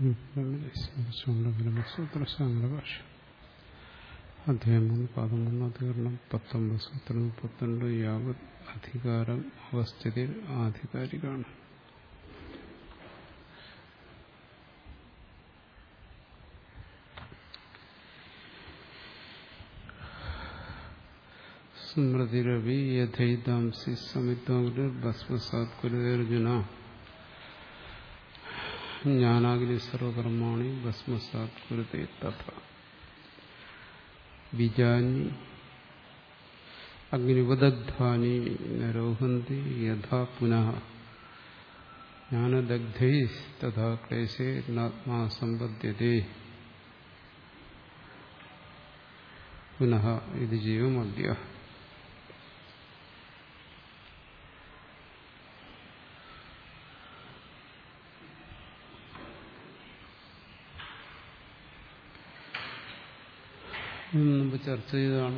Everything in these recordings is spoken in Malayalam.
ബ്രഹ്മസൂത്രശാങ്കര ഭാഷ അധ്യായം മൂന്ന് പാദം മൂന്ന് അധികരണം പത്തൊമ്പത് സൂത്രം മുപ്പത്തിരണ്ട് യാവത് അധികാരം അവസ്ഥിതി ആധികാരികാണ് സ്മൃതിരവി യഥൈതാംസി സമിത്വ ഭസ്മസാത് കുരുതർജുന ജ്ഞാനാഗ്നി സർവകർമാണി ഭസ്മസാത് കുരുതേ തഥ ബീജാനി അഗ്നിവദഗ്ധാനി നരോഹന്തി യഥാ പുനഃ ജ്ഞാനദഗ്ധൈ തഥാ ക്ലേശേ നാത്മാ സമ്പദ്യത്തെ പുനഃ ഇത് ജീവമദ്യ മുമ്പ് ചർച്ച ചെയ്തതാണ്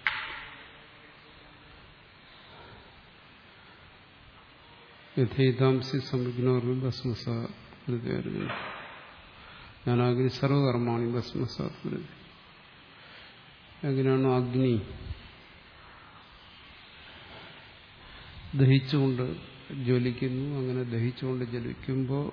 യഥേതാംസി സംവിഘ്നോർമ്മ ഭസ്മസ കൃതിയായിരുന്നു ഞാനാഗ്നി സർവകർമാണി ഭസ്മസാത് കൃതി എങ്ങനെയാണോ അഗ്നി ദഹിച്ചുകൊണ്ട് ജ്വലിക്കുന്നു അങ്ങനെ ദഹിച്ചുകൊണ്ട് ജ്വലിക്കുമ്പോൾ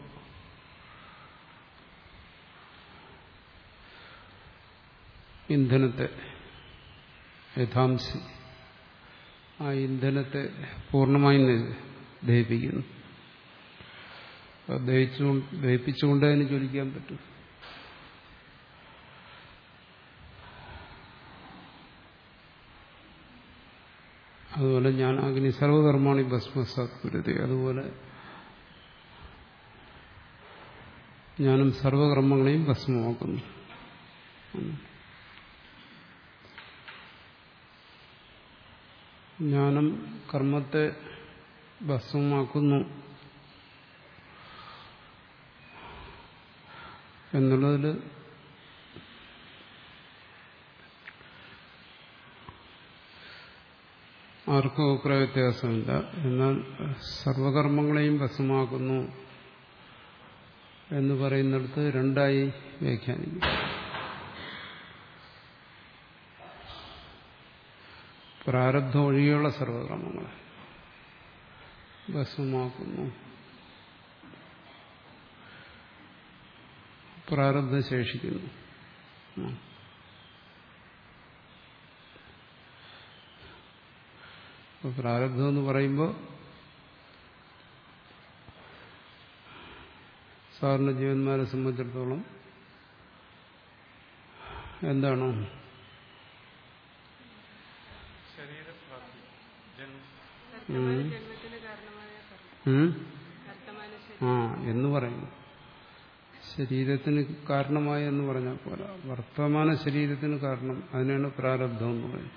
ഇന്ധനത്തെ യഥാംശി ആ ഇന്ധനത്തെ പൂർണ്ണമായും ദഹിപ്പിക്കുന്നു ദഹിച്ചു ദഹിപ്പിച്ചുകൊണ്ട് അതിന് ജ്വലിക്കാൻ പറ്റും അതുപോലെ ഞാൻ അഗ്നി സർവകർമാണി ഭസ്മസാത് കുരുതി അതുപോലെ ഞാനും സർവകർമ്മങ്ങളെയും ഭസ്മമാക്കുന്നു ജ്ഞാനം കർമ്മത്തെ ഭസ്മമാക്കുന്നു എന്നുള്ളതിൽ ആർക്കും അഭിപ്രായ വ്യത്യാസമില്ല എന്നാൽ സർവകർമ്മങ്ങളെയും ഭസ്മമാക്കുന്നു എന്ന് പറയുന്നിടത്ത് രണ്ടായി വ്യാഖ്യാനിക്കും പ്രാരബ്ധം ഒഴികെയുള്ള സർവകർമ്മങ്ങളെ ഭസ്മമാക്കുന്നു പ്രാരബ്ധം ശേഷിക്കുന്നു പ്രാരബ്ധം എന്ന് പറയുമ്പോൾ സാധാരണ ജീവന്മാരെ സംബന്ധിച്ചിടത്തോളം എന്താണോ ആ എന്ന് പറയുന്നു ശരീരത്തിന് കാരണമായ എന്ന് പറഞ്ഞാൽ പോരാ വർത്തമാന ശരീരത്തിന് കാരണം അതിനാണ് പ്രാരബ്ധം എന്ന് പറയുന്നത്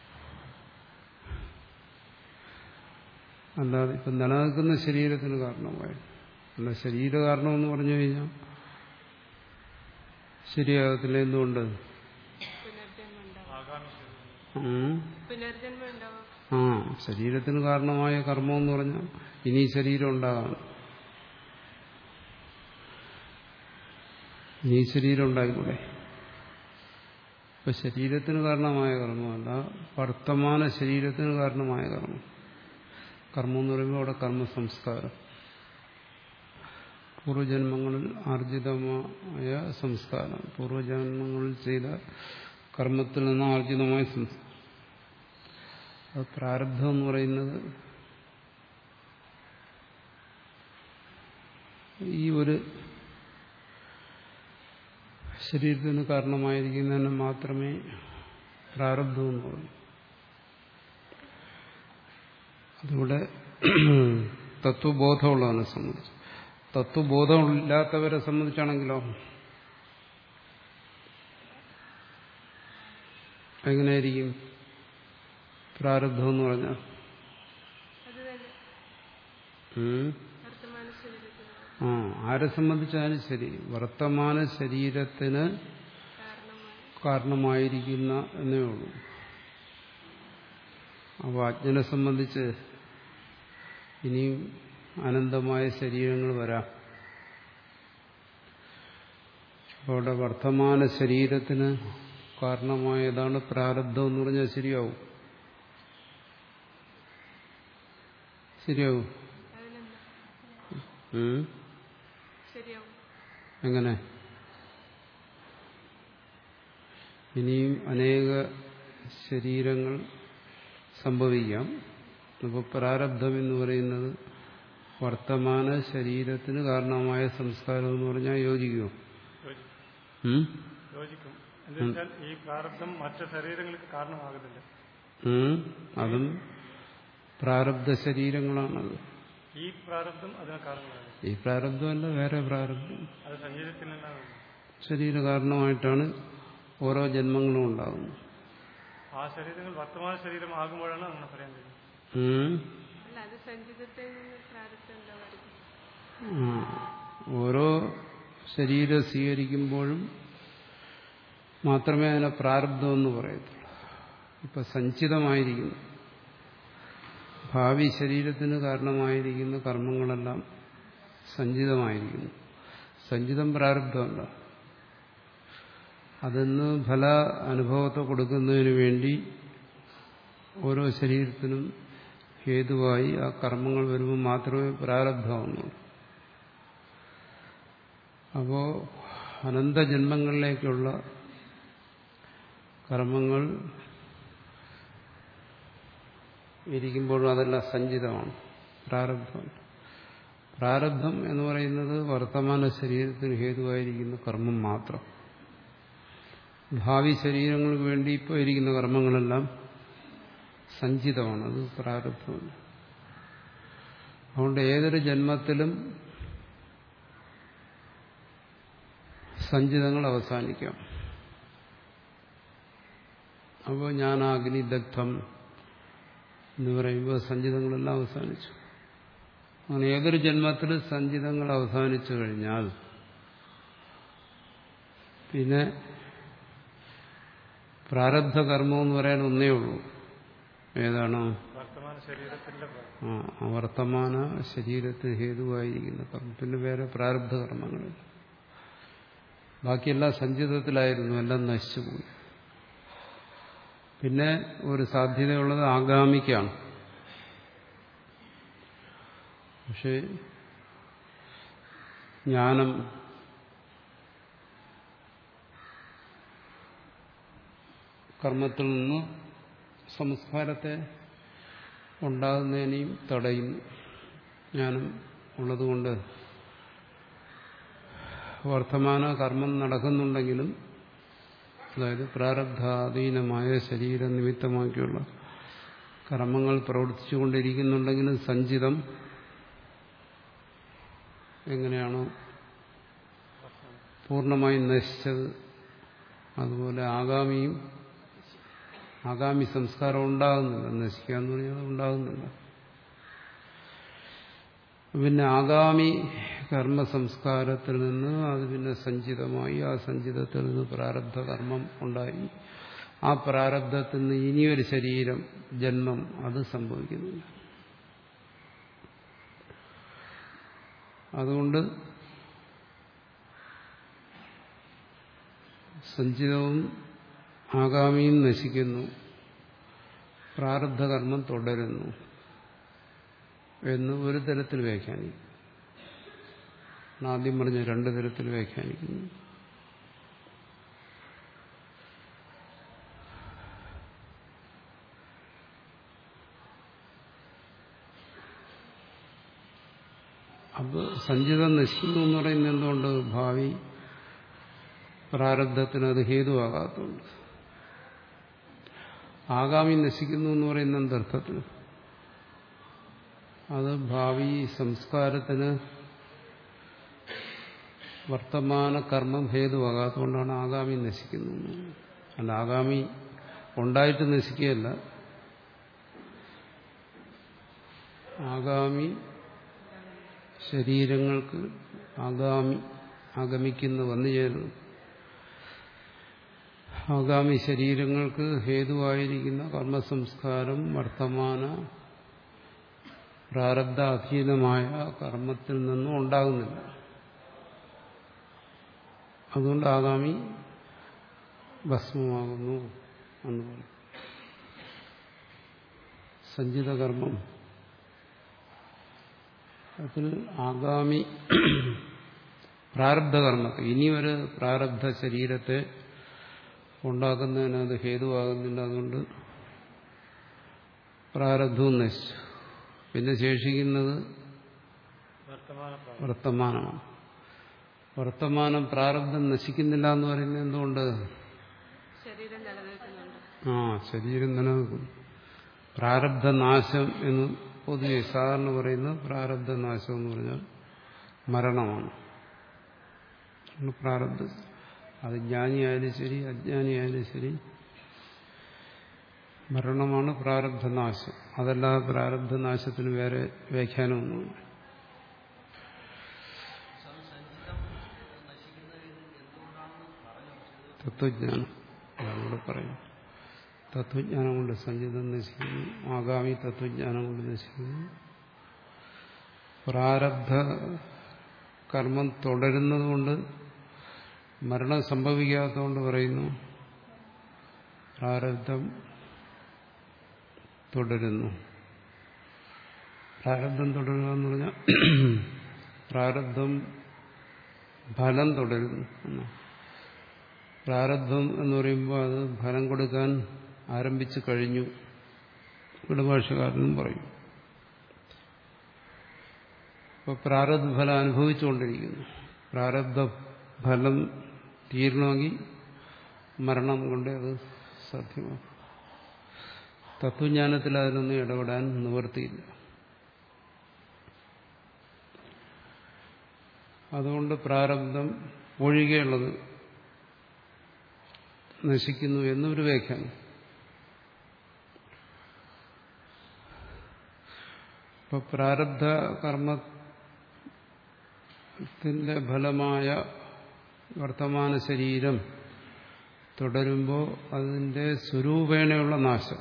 അല്ലാതെ ഇപ്പം നിലനിൽക്കുന്ന ശരീരത്തിന് കാരണമായ അല്ല ശരീര കാരണം എന്ന് പറഞ്ഞു കഴിഞ്ഞാൽ ശരിയാകത്തില്ല എന്തുകൊണ്ട് ആ ശരീരത്തിന് കാരണമായ കർമ്മം എന്ന് പറഞ്ഞാൽ ഇനി ശരീരം ഉണ്ടാകാം ഇനി ശരീരം ഉണ്ടായിക്കൂടെ ഇപ്പൊ ശരീരത്തിന് കാരണമായ കർമ്മമല്ല വർത്തമാന ശരീരത്തിന് കാരണമായ കർമ്മം കർമ്മം എന്ന് പറയുമ്പോൾ അവിടെ കർമ്മ സംസ്കാരം പൂർവജന്മങ്ങളിൽ ആർജിതമായ സംസ്കാരം പൂർവജന്മങ്ങളിൽ ചെയ്ത കർമ്മത്തിൽ നിന്ന് ആർജിതമായ സംസ്കാരം അത് പ്രാരബ്ധം എന്ന് പറയുന്നത് ഈ ഒരു ശരീരത്തിന് കാരണമായിരിക്കുന്നതിന് മാത്രമേ പ്രാരബ്ധം എന്ന് പറയൂ അതിവിടെ തത്വബോധമുള്ളവനെ സംബന്ധിച്ച് തത്വബോധമില്ലാത്തവരെ സംബന്ധിച്ചാണെങ്കിലോ എങ്ങനെയായിരിക്കും പ്രാരബ്ധം എന്ന് പറഞ്ഞാൽ ആ ആരെ സംബന്ധിച്ചാലും ശരി വർത്തമാന ശരീരത്തിന് കാരണമായിരിക്കുന്ന എന്നേ ഉള്ളൂ അപ്പോൾ അജ്ഞനെ സംബന്ധിച്ച് ഇനിയും അനന്തമായ ശരീരങ്ങൾ വരാം അവിടെ വർത്തമാന ശരീരത്തിന് കാരണമായതാണ് പ്രാരബ്ധം എന്ന് പറഞ്ഞാൽ ശരിയാവും ശരിയാവും അതിലെന്താ ഉം? ശരിയാവും എങ്ങനെ ഇനിയും അനേക ശരീരങ്ങൾ സംഭവിക്കാം അപ്പോൾ പ്രാരബ്ധം എന്ന് പറയുന്നത് വർത്തമാന ശരീരത്തിന് കാരണമായ സംസ്കാരം എന്ന് പറഞ്ഞാൽ യോജിക്കുമോ യോജിക്കും ഉം? യോജിക്കും എന്നുവെച്ചാൽ ഈ പ്രാരബ്ധം മറ്റു ശരീരങ്ങൾക്ക് കാരണമാകുന്നില്ല ഉം? അതും പ്രാരബ്ധ ശരീരങ്ങളാണത് ഈ പ്രാരബ്ധം അതിന് കാരണമാകും ഈ പ്രാരബ്ധമല്ല വേറെ പ്രാരബ്ധം അത് ശരീരത്തിൽ നിന്നാണ് ശരീര കാരണമായിട്ടാണ് ഓരോ ജന്മങ്ങളും ഉണ്ടാകുന്നത് ആ ശരീരങ്ങൾ വർത്തമാന ശരീരം ആകുമ്പോഴാണ് അങ്ങനെ പറയാൻ കഴിയും ഉം? അല്ല അത് സഞ്ചിതത്തിൽ നിന്ന് പ്രാരബ്ധം ഉണ്ടാവായിരിക്കും ആ. ഓരോ ശരീരം സ്വീകരിക്കുമ്പോഴും മാത്രമേ അതിനെ പ്രാരബ്ധം എന്ന് പറയത്തുള്ളൂ ഇപ്പൊ സഞ്ചിതമായിരിക്കുന്നു ഭാവി ശരീരത്തിന് കാരണമായിരിക്കുന്ന കർമ്മങ്ങളെല്ലാം സഞ്ചിതമായിരിക്കുന്നു സഞ്ചിതം പ്രാരബ്ധമല്ല അതിന്ന് ഫല അനുഭവത്തെ കൊടുക്കുന്നതിന് വേണ്ടി ഓരോ ശരീരത്തിനും ഹേതുവായി ആ കർമ്മങ്ങൾ വരുമ്പോൾ മാത്രമേ പ്രാരബ്ധമാവുന്നുള്ളൂ അപ്പോ അനന്തജന്മങ്ങളിലേക്കുള്ള കർമ്മങ്ങൾ ഇരിക്കുമ്പോഴും അതെല്ലാം സഞ്ചിതമാണ് പ്രാരബ്ധം പ്രാരബ്ധം എന്ന് പറയുന്നത് വർത്തമാന ശരീരത്തിന് ഹേതുവായിരിക്കുന്ന കർമ്മം മാത്രം ഭാവി ശരീരങ്ങൾക്ക് വേണ്ടി ഇപ്പോൾ ഇരിക്കുന്ന കർമ്മങ്ങളെല്ലാം സഞ്ചിതമാണ് അത് പ്രാരബ്ധമല്ല അതുകൊണ്ട് ഏതൊരു ജന്മത്തിലും സഞ്ചിതങ്ങൾ അവസാനിക്കാം അപ്പോൾ ഞാൻ അഗ്നിദഗ്ധം എന്ന് പറയുമ്പോൾ സഞ്ചിതങ്ങളെല്ലാം അവസാനിച്ചു അങ്ങനെ ഏതൊരു ജന്മത്തിൽ സഞ്ചിതങ്ങൾ അവസാനിച്ചു കഴിഞ്ഞാൽ പിന്നെ പ്രാരബ്ധ കർമ്മം എന്ന് പറയാൻ ഒന്നേ ഉള്ളൂ ഏതാണോ വർത്തമാന ശരീരത്തിന്റെ പ്രാരബ്ധം. ആ അവർത്തമാന ശരീരത്തിന് ഹേതുവായിരിക്കുന്ന കർമ്മം പിന്നെ വേറെ പ്രാരബ്ധ കർമ്മങ്ങളില്ല ബാക്കിയെല്ലാം സഞ്ചിതത്തിലായിരുന്നു എല്ലാം നശിച്ചുപോയി പിന്നെ ഒരു സാധ്യതയുള്ളത് ആഗാമിക്കാണ് പക്ഷേ ജ്ഞാനം കർമ്മത്തിൽ നിന്ന് സംസ്കാരത്തെ ഉണ്ടാകുന്നതിനെയും തടയുന്നു ജ്ഞാനം ഉള്ളതുകൊണ്ട് വർത്തമാന കർമ്മം നടക്കുന്നുണ്ടെങ്കിലും അതായത് പ്രാരബ്ധാധീനമായ ശരീര നിമിത്തമാക്കിയുള്ള കർമ്മങ്ങൾ പ്രവർത്തിച്ചുകൊണ്ടിരിക്കുന്നുണ്ടെങ്കിലും സഞ്ചിതം എങ്ങനെയാണോ പൂർണ്ണമായും നശിച്ചത് അതുപോലെ ആഗാമിയും ആഗാമി സംസ്കാരം ഉണ്ടാകുന്നില്ല നശിക്കുക എന്ന് പറഞ്ഞാൽ ഉണ്ടാകുന്നില്ല പിന്നെ ആഗാമി കർമ്മ സംസ്കാരത്തിൽ നിന്ന് അത് പിന്നെ സഞ്ചിതമായി ആ സഞ്ചിതത്തിൽ നിന്ന് പ്രാരബ്ധ കർമ്മം ഉണ്ടായി ആ പ്രാരബ്ധത്തിൽ നിന്ന് ഇനിയൊരു ശരീരം ജന്മം അത് സംഭവിക്കുന്നില്ല അതുകൊണ്ട് സഞ്ചിതവും ആഗാമിയും നശിക്കുന്നു പ്രാരബ്ധ കർമ്മം തുടരുന്നു എന്ന് ഒരു തരത്തിൽ വ്യാഖ്യാനിക്കും ആദ്യം പറഞ്ഞ രണ്ട് തരത്തിൽ വ്യാഖ്യാനിക്കുന്നു അപ്പൊ സഞ്ചിതം നശിക്കുന്നു എന്ന് പറയുന്നത് എന്തുകൊണ്ട് ഭാവി പ്രാരബ്ധത്തിന് അത് ഹേതുവാകാത്തതുകൊണ്ട് ആഗാമി നശിക്കുന്നു എന്ന് പറയുന്ന എന്തർത്ഥത്തിൽ അത് ഭാവി സംസ്കാരത്തിന് വർത്തമാന കർമ്മം ഹേതുവാകാത്തതുകൊണ്ടാണ് ആഗാമി നശിക്കുന്നത് അല്ല ആഗാമി ഉണ്ടായിട്ട് നശിക്കുകയല്ല ആഗാമി ശരീരങ്ങൾക്ക് ആഗാമി ആഗമിക്കുന്ന വന്നു ചേരുന്നു ആഗാമി ശരീരങ്ങൾക്ക് ഹേതുവായിരിക്കുന്ന കർമ്മസംസ്കാരം വർത്തമാന പ്രാരബ്ധാധീനമായ കർമ്മത്തിൽ നിന്നും ഉണ്ടാകുന്നില്ല അതുകൊണ്ട് ആഗാമി ഭസ്മമാകുന്നു എന്ന് പറയും സഞ്ചിതകർമ്മം അതിൽ ആഗാമി പ്രാരബ്ധകർമ്മത്തെ ഇനി ഒരു പ്രാരബ്ധ ശരീരത്തെ ഉണ്ടാക്കുന്നതിന് അത് ഹേതുവാകുന്നില്ല അതുകൊണ്ട് പ്രാരബ്ധവും നശിച്ചു പിന്നെ ശേഷിക്കുന്നത് വർത്തമാന പ്രായം വർത്തമാനമാണ് വർത്തമാനം പ്രാരബ്ധം നശിക്കുന്നില്ല എന്ന് പറയുന്നത് എന്തുകൊണ്ട് ശരീരം നിലനിൽക്കുന്നുണ്ട് ആ ശരീരം നിലനിൽക്കും പ്രാരബ്ധനാശം എന്ന് പൊതുവെ സാധാരണ പറയുന്നത് പ്രാരബ്ധനാശം എന്ന് പറഞ്ഞാൽ മരണമാണ് ആണ് പ്രാരബ്ധ അത് ജ്ഞാനിയായാലും ശരി അജ്ഞാനിയായാലും ശരി മരണമാണ് പ്രാരബ്ധനാശം അതല്ലാതെ പ്രാരബ്ധനാശത്തിന് വേറെ വ്യാഖ്യാനമൊന്നുമില്ല തത്വജ്ഞാനം അതാണ് ഇവിടെ പറയുന്നത് തത്വജ്ഞാനം കൊണ്ട് സഞ്ചിതം നശിക്കുന്നു ആഗാമി തത്വജ്ഞാനം കൊണ്ട് നശിക്കുന്നു പ്രാരബ്ധ കർമ്മം തുടരുന്നതുകൊണ്ട് മരണം സംഭവിക്കാത്തതുകൊണ്ട് പറയുന്നു പ്രാരബ്ധം തുടരുന്നു പ്രാരബ്ധം തുടരുക എന്ന് പറഞ്ഞാൽ പ്രാരബ്ധം ഫലം തുടരുന്നു എന്നാണ് പ്രാരബ്ധം എന്ന് പറയുമ്പോൾ അത് ഫലം കൊടുക്കാൻ ആരംഭിച്ചു കഴിഞ്ഞു ഇവിടെ ഭാഷകാരനും പറയും അപ്പോൾ പ്രാരബ്ധ ഫലം അനുഭവിച്ചുകൊണ്ടിരിക്കുന്നു പ്രാരബ്ധ ഫലം തീരണമെങ്കിൽ മരണം കൊണ്ട് അത് സാധ്യമാകും തത്വജ്ഞാനത്തിൽ അതിനൊന്നും ഇടപെടാൻ നിവർത്തിയില്ല അതുകൊണ്ട് പ്രാരബ്ധം ഒഴികെയുള്ളത് നശിക്കുന്നു എന്നൊരു വ്യാഖ്യാനം ഇപ്പൊ പ്രാരബ്ധ കർമ്മത്തിന്റെ ഫലമായ വർത്തമാന ശരീരം തുടരുമ്പോൾ അതിന്റെ സ്വരൂപേണയുള്ള നാശം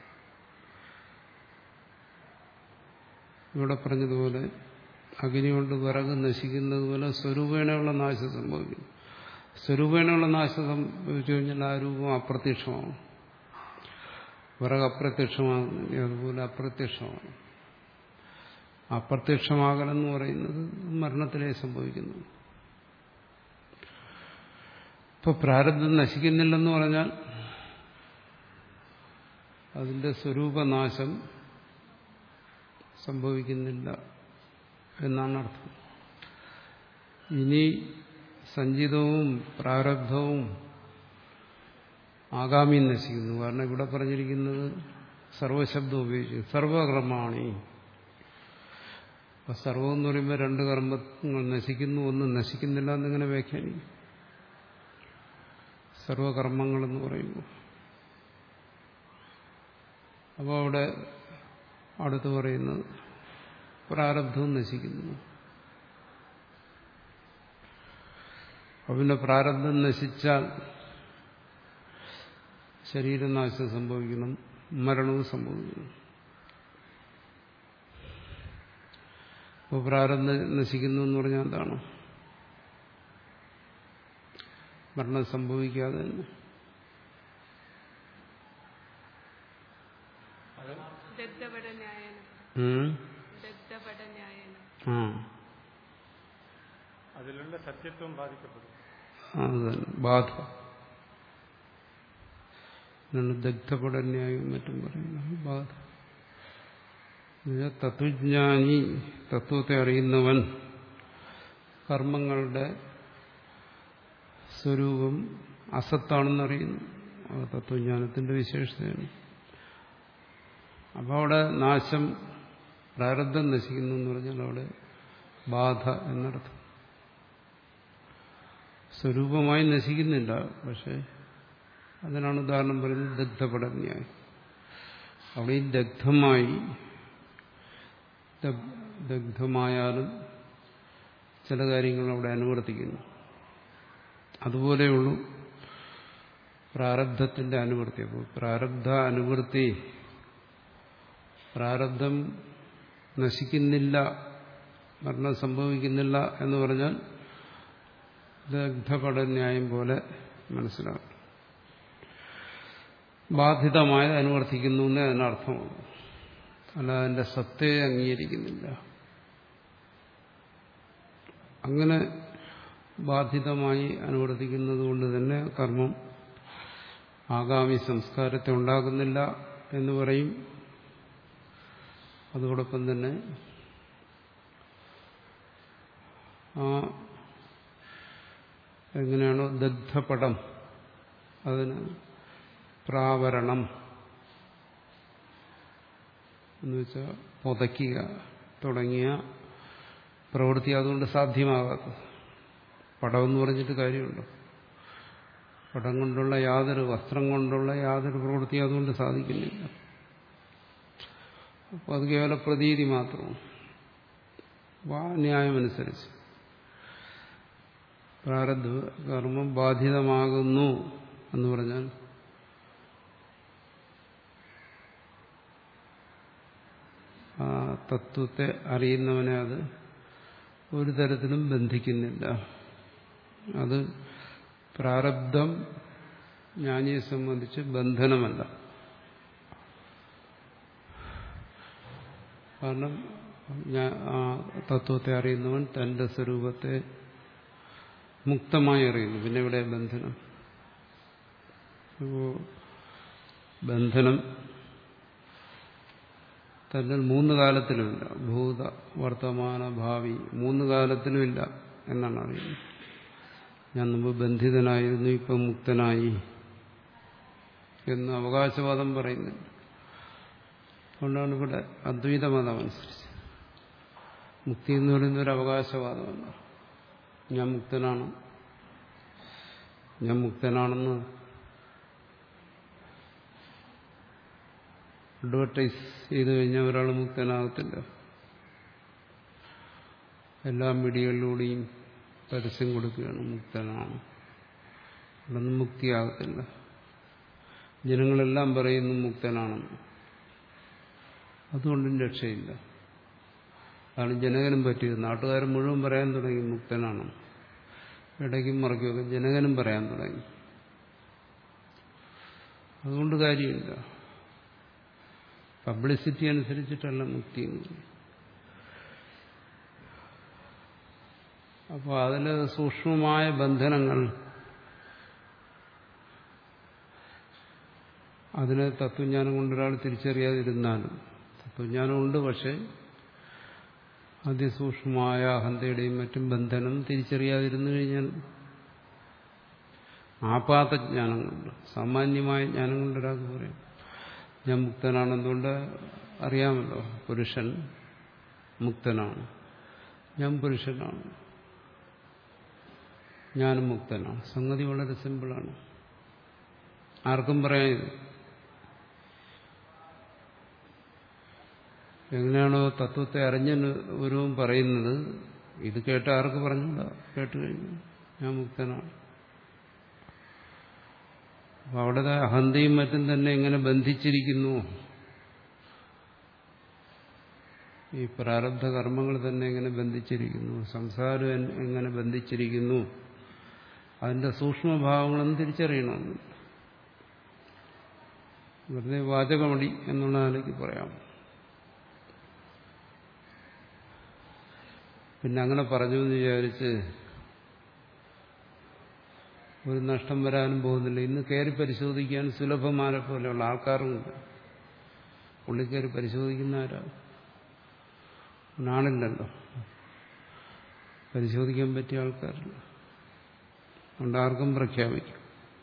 ഇവിടെ പറഞ്ഞതുപോലെ അഗ്നി കൊണ്ട് വിറക് നശിക്കുന്നത് പോലെ സ്വരൂപേണയുള്ള നാശം സംഭവിക്കുന്നു സ്വരൂപേണയുള്ള നാശം സംഭവിച്ചു കഴിഞ്ഞാൽ ആ രൂപം അപ്രത്യക്ഷമാവും വിറക് അപ്രത്യക്ഷമാകുന്നില്ല അതുപോലെ അപ്രത്യക്ഷമാണ് അപ്രത്യക്ഷമാകലെന്ന് പറയുന്നത് മരണത്തിലേ സംഭവിക്കുന്നു ഇപ്പൊ പ്രാരബ്ധം നശിക്കുന്നില്ലെന്ന് പറഞ്ഞാൽ അതിന്റെ സ്വരൂപനാശം സംഭവിക്കുന്നില്ല എന്നാണ് അർത്ഥം ഇനി സഞ്ചിതവും പ്രാരബ്ധവും ആഗാമി നശിക്കുന്നു കാരണം ഇവിടെ പറഞ്ഞിരിക്കുന്നത് സർവശബ്ദം ഉപയോഗിച്ചു സർവകർമാണി അപ്പൊ സർവം എന്ന് പറയുമ്പോൾ രണ്ട് കർമ്മങ്ങൾ നശിക്കുന്നു ഒന്നും നശിക്കുന്നില്ല എന്നിങ്ങനെ വ്യാഖ്യാനിക്കും സർവകർമ്മങ്ങളെന്ന് പറയുമ്പോൾ അപ്പോൾ അവിടെ അടുത്ത് പറയുന്നത് പ്രാരബ്ധവും നശിക്കുന്നു അപ്പൊ പിന്നെ പ്രാരബ്ധം നശിച്ചാൽ ശരീരനാശം സംഭവിക്കണം മരണവും സംഭവിക്കണം അപ്പോൾ പ്രാരബ്ധം നശിക്കുന്നു എന്ന് പറഞ്ഞാൽ എന്താണ് മരണം സംഭവിക്കാതെ തന്നെ അത് ദഗ്ധപട ന്യായനം ഉം? ദഗ്ധപട ന്യായനം ആ അതിലുള്ള സത്യത്വം ബാധിക്കപ്പെടും അത് തന്നെ ബാധ എന്നാണ് ദഗ്ധപടന്യായും മറ്റും പറയുന്നത് ബാധ എന്നുവെച്ചാൽ തത്വജ്ഞാനി തത്വത്തെ അറിയുന്നവൻ കർമ്മങ്ങളുടെ സ്വരൂപം അസത്താണെന്നറിയുന്നു അത് തത്വജ്ഞാനത്തിന്റെ വിശേഷതയാണ് അപ്പോൾ അവിടെ നാശം പ്രാരബ്ധം നശിക്കുന്നു എന്ന് പറഞ്ഞാൽ അവിടെ ബാധ എന്നർത്ഥം സ്വരൂപമായി നശിക്കുന്നില്ല പക്ഷെ അതിനാണ് ഉദാഹരണം പറയുന്നത് ദഗ്ധപടന്യായി അവിടെയും ദഗ്ധമായി ദഗ്- ദഗ്ധമായാലും ചില കാര്യങ്ങൾ അവിടെ അനുവർത്തിക്കുന്നു അതുപോലെയുള്ളൂ പ്രാരബ്ധത്തിന്റെ അനുവൃത്തി അപ്പോൾ പ്രാരബ്ധ അനുവൃത്തി പ്രാരബ്ധം നശിക്കുന്നില്ല മരണം സംഭവിക്കുന്നില്ല എന്ന് പറഞ്ഞാൽ ദഗ്ധപടന്യായം പോലെ മനസ്സിലാക്കും ബാധിതമായത് അനുവർത്തിക്കുന്നു എന്നേ അതിനർത്ഥമുള്ളൂ അല്ല അതിന്റെ സത്യയെ അംഗീകരിക്കുന്നില്ല അങ്ങനെ ബാധിതമായി അനുവർത്തിക്കുന്നത് കൊണ്ട് തന്നെ കർമ്മം ആഗാമി സംസ്കാരത്തെ ഉണ്ടാകുന്നില്ല എന്ന് പറയും അതോടൊപ്പം തന്നെ ആ എങ്ങനെയാണോ ദഗ്ധപടം അതിന് പ്രാവരണം എന്ന് വെച്ചാൽ പുതയ്ക്കുക തുടങ്ങിയ പ്രവൃത്തി അതുകൊണ്ട് സാധ്യമാകാത്തത് പടമെന്ന് പറഞ്ഞിട്ട് കാര്യമുണ്ടോ പടം കൊണ്ടുള്ള യാതൊരു വസ്ത്രം കൊണ്ടുള്ള യാതൊരു പ്രവൃത്തി അതുകൊണ്ട് സാധിക്കുന്നില്ല അപ്പോൾ അത് കേവല പ്രതീതി മാത്രമാണ് അപ്പോൾ ആ ന്യായമനുസരിച്ച് പ്രാരബ്ധ കർമ്മം ബാധിതമാകുന്നു എന്ന് പറഞ്ഞാൽ ആ തത്വത്തെ അറിയുന്നവനെ അത് ഒരു തരത്തിലും ബന്ധിക്കുന്നില്ല അത് പ്രാരബ്ധം ജ്ഞാനിയെ സംബന്ധിച്ച് ബന്ധനമല്ല കാരണം ആ തത്വത്തെ അറിയുന്നവൻ തന്റെ സ്വരൂപത്തെ മുക്തമായി അറിയുന്നു പിന്നെ ഇവിടെ ബന്ധനം ഇപ്പോ ബന്ധനം തന്നെ മൂന്ന് കാലത്തിലുമില്ല ഭൂത വർത്തമാന ഭാവി മൂന്ന് കാലത്തിലുമില്ല എന്നാണ് അറിയുന്നത് ഞാൻ മുമ്പ് ബന്ധിതനായിരുന്നു ഇപ്പം മുക്തനായി എന്ന് അവകാശവാദം പറയുന്നുണ്ട് അതുകൊണ്ടാണ് ഇവിടെ അദ്വൈതമതം അനുസരിച്ച് മുക്തി എന്ന് പറയുന്ന ഒരു അവകാശവാദമല്ല ഞാൻ മുക്തനാണ് ഞാൻ മുക്തനാണെന്ന് അഡ്വർടൈസ് ചെയ്തു കഴിഞ്ഞാൽ ഒരാൾ മുക്തനാകത്തില്ല എല്ലാ മീഡിയകളിലൂടെയും പരസ്യം കൊടുക്കുകയാണ് മുക്തനാണ് അതൊന്നും മുക്തിയാകത്തില്ല ജനങ്ങളെല്ലാം പറയുന്നു മുക്തനാണെന്ന് അതുകൊണ്ടും രക്ഷയില്ല അതാണ് ജനകനും പറ്റിയത് നാട്ടുകാരൻ മുഴുവൻ പറയാൻ തുടങ്ങി മുക്തനാണ് ഇടയ്ക്കും മറയ്ക്കുമൊക്കെ ജനകനും പറയാൻ തുടങ്ങി അതുകൊണ്ട് കാര്യമില്ല പബ്ലിസിറ്റി അനുസരിച്ചിട്ടല്ല മുക്തി എന്ന് അപ്പോൾ അതിൽ സൂക്ഷ്മമായ ബന്ധനങ്ങൾ അതിനെ തത്വജ്ഞാനം കൊണ്ടൊരാൾ തിരിച്ചറിയാതിരുന്നാലും തത്വജ്ഞാനമുണ്ട് പക്ഷേ അതിസൂക്ഷ്മമായ അഹന്തയുടെയും മറ്റും ബന്ധനം തിരിച്ചറിയാതിരുന്നു കഴിഞ്ഞാൽ ആപാത ജ്ഞാനം കൊണ്ട് സാമാന്യമായ ജ്ഞാനം കൊണ്ട് ഒരാൾക്ക് പറയാം ഞാൻ മുക്തനാണെന്നുകൊണ്ട് അറിയാമല്ലോ പുരുഷൻ മുക്തനാണ് ഞാൻ പുരുഷനാണ് ഞാനും മുക്തനാണ് സംഗതി വളരെ സിമ്പിളാണ് ആർക്കും പറയാം ഇത് എങ്ങനെയാണോ തത്വത്തെ അറിഞ്ഞ ഒരുവും പറയുന്നത് ഇത് കേട്ട ആർക്ക് പറഞ്ഞില്ല കേട്ട് കഴിഞ്ഞു ഞാൻ മുക്തനാണ് അപ്പൊ അവിടെ അഹന്തയും മറ്റും തന്നെ എങ്ങനെ ബന്ധിച്ചിരിക്കുന്നു ഈ പ്രാരബ്ധ കർമ്മങ്ങൾ തന്നെ എങ്ങനെ ബന്ധിച്ചിരിക്കുന്നു സംസാരം എങ്ങനെ ബന്ധിച്ചിരിക്കുന്നു അതിന്റെ സൂക്ഷ്മഭാവങ്ങളൊന്നും തിരിച്ചറിയണമെന്ന് വെറുതെ വാചകമടി എന്നുള്ള നിലയ്ക്ക് പറയാം പിന്നെ അങ്ങനെ പറഞ്ഞു എന്ന് വിചാരിച്ച് ഒരു നഷ്ടം വരാനും പോകുന്നില്ല ഇന്ന് കയറി പരിശോധിക്കാൻ സുലഭമാരെ പോലെയുള്ള ആൾക്കാരുമുണ്ട് ഉള്ളിൽ കയറി പരിശോധിക്കുന്ന ആരാ നാളില്ലല്ലോ പരിശോധിക്കാൻ പറ്റിയ ആൾക്കാരില്ല അതുകൊണ്ട് ആർക്കും പ്രഖ്യാപിക്കും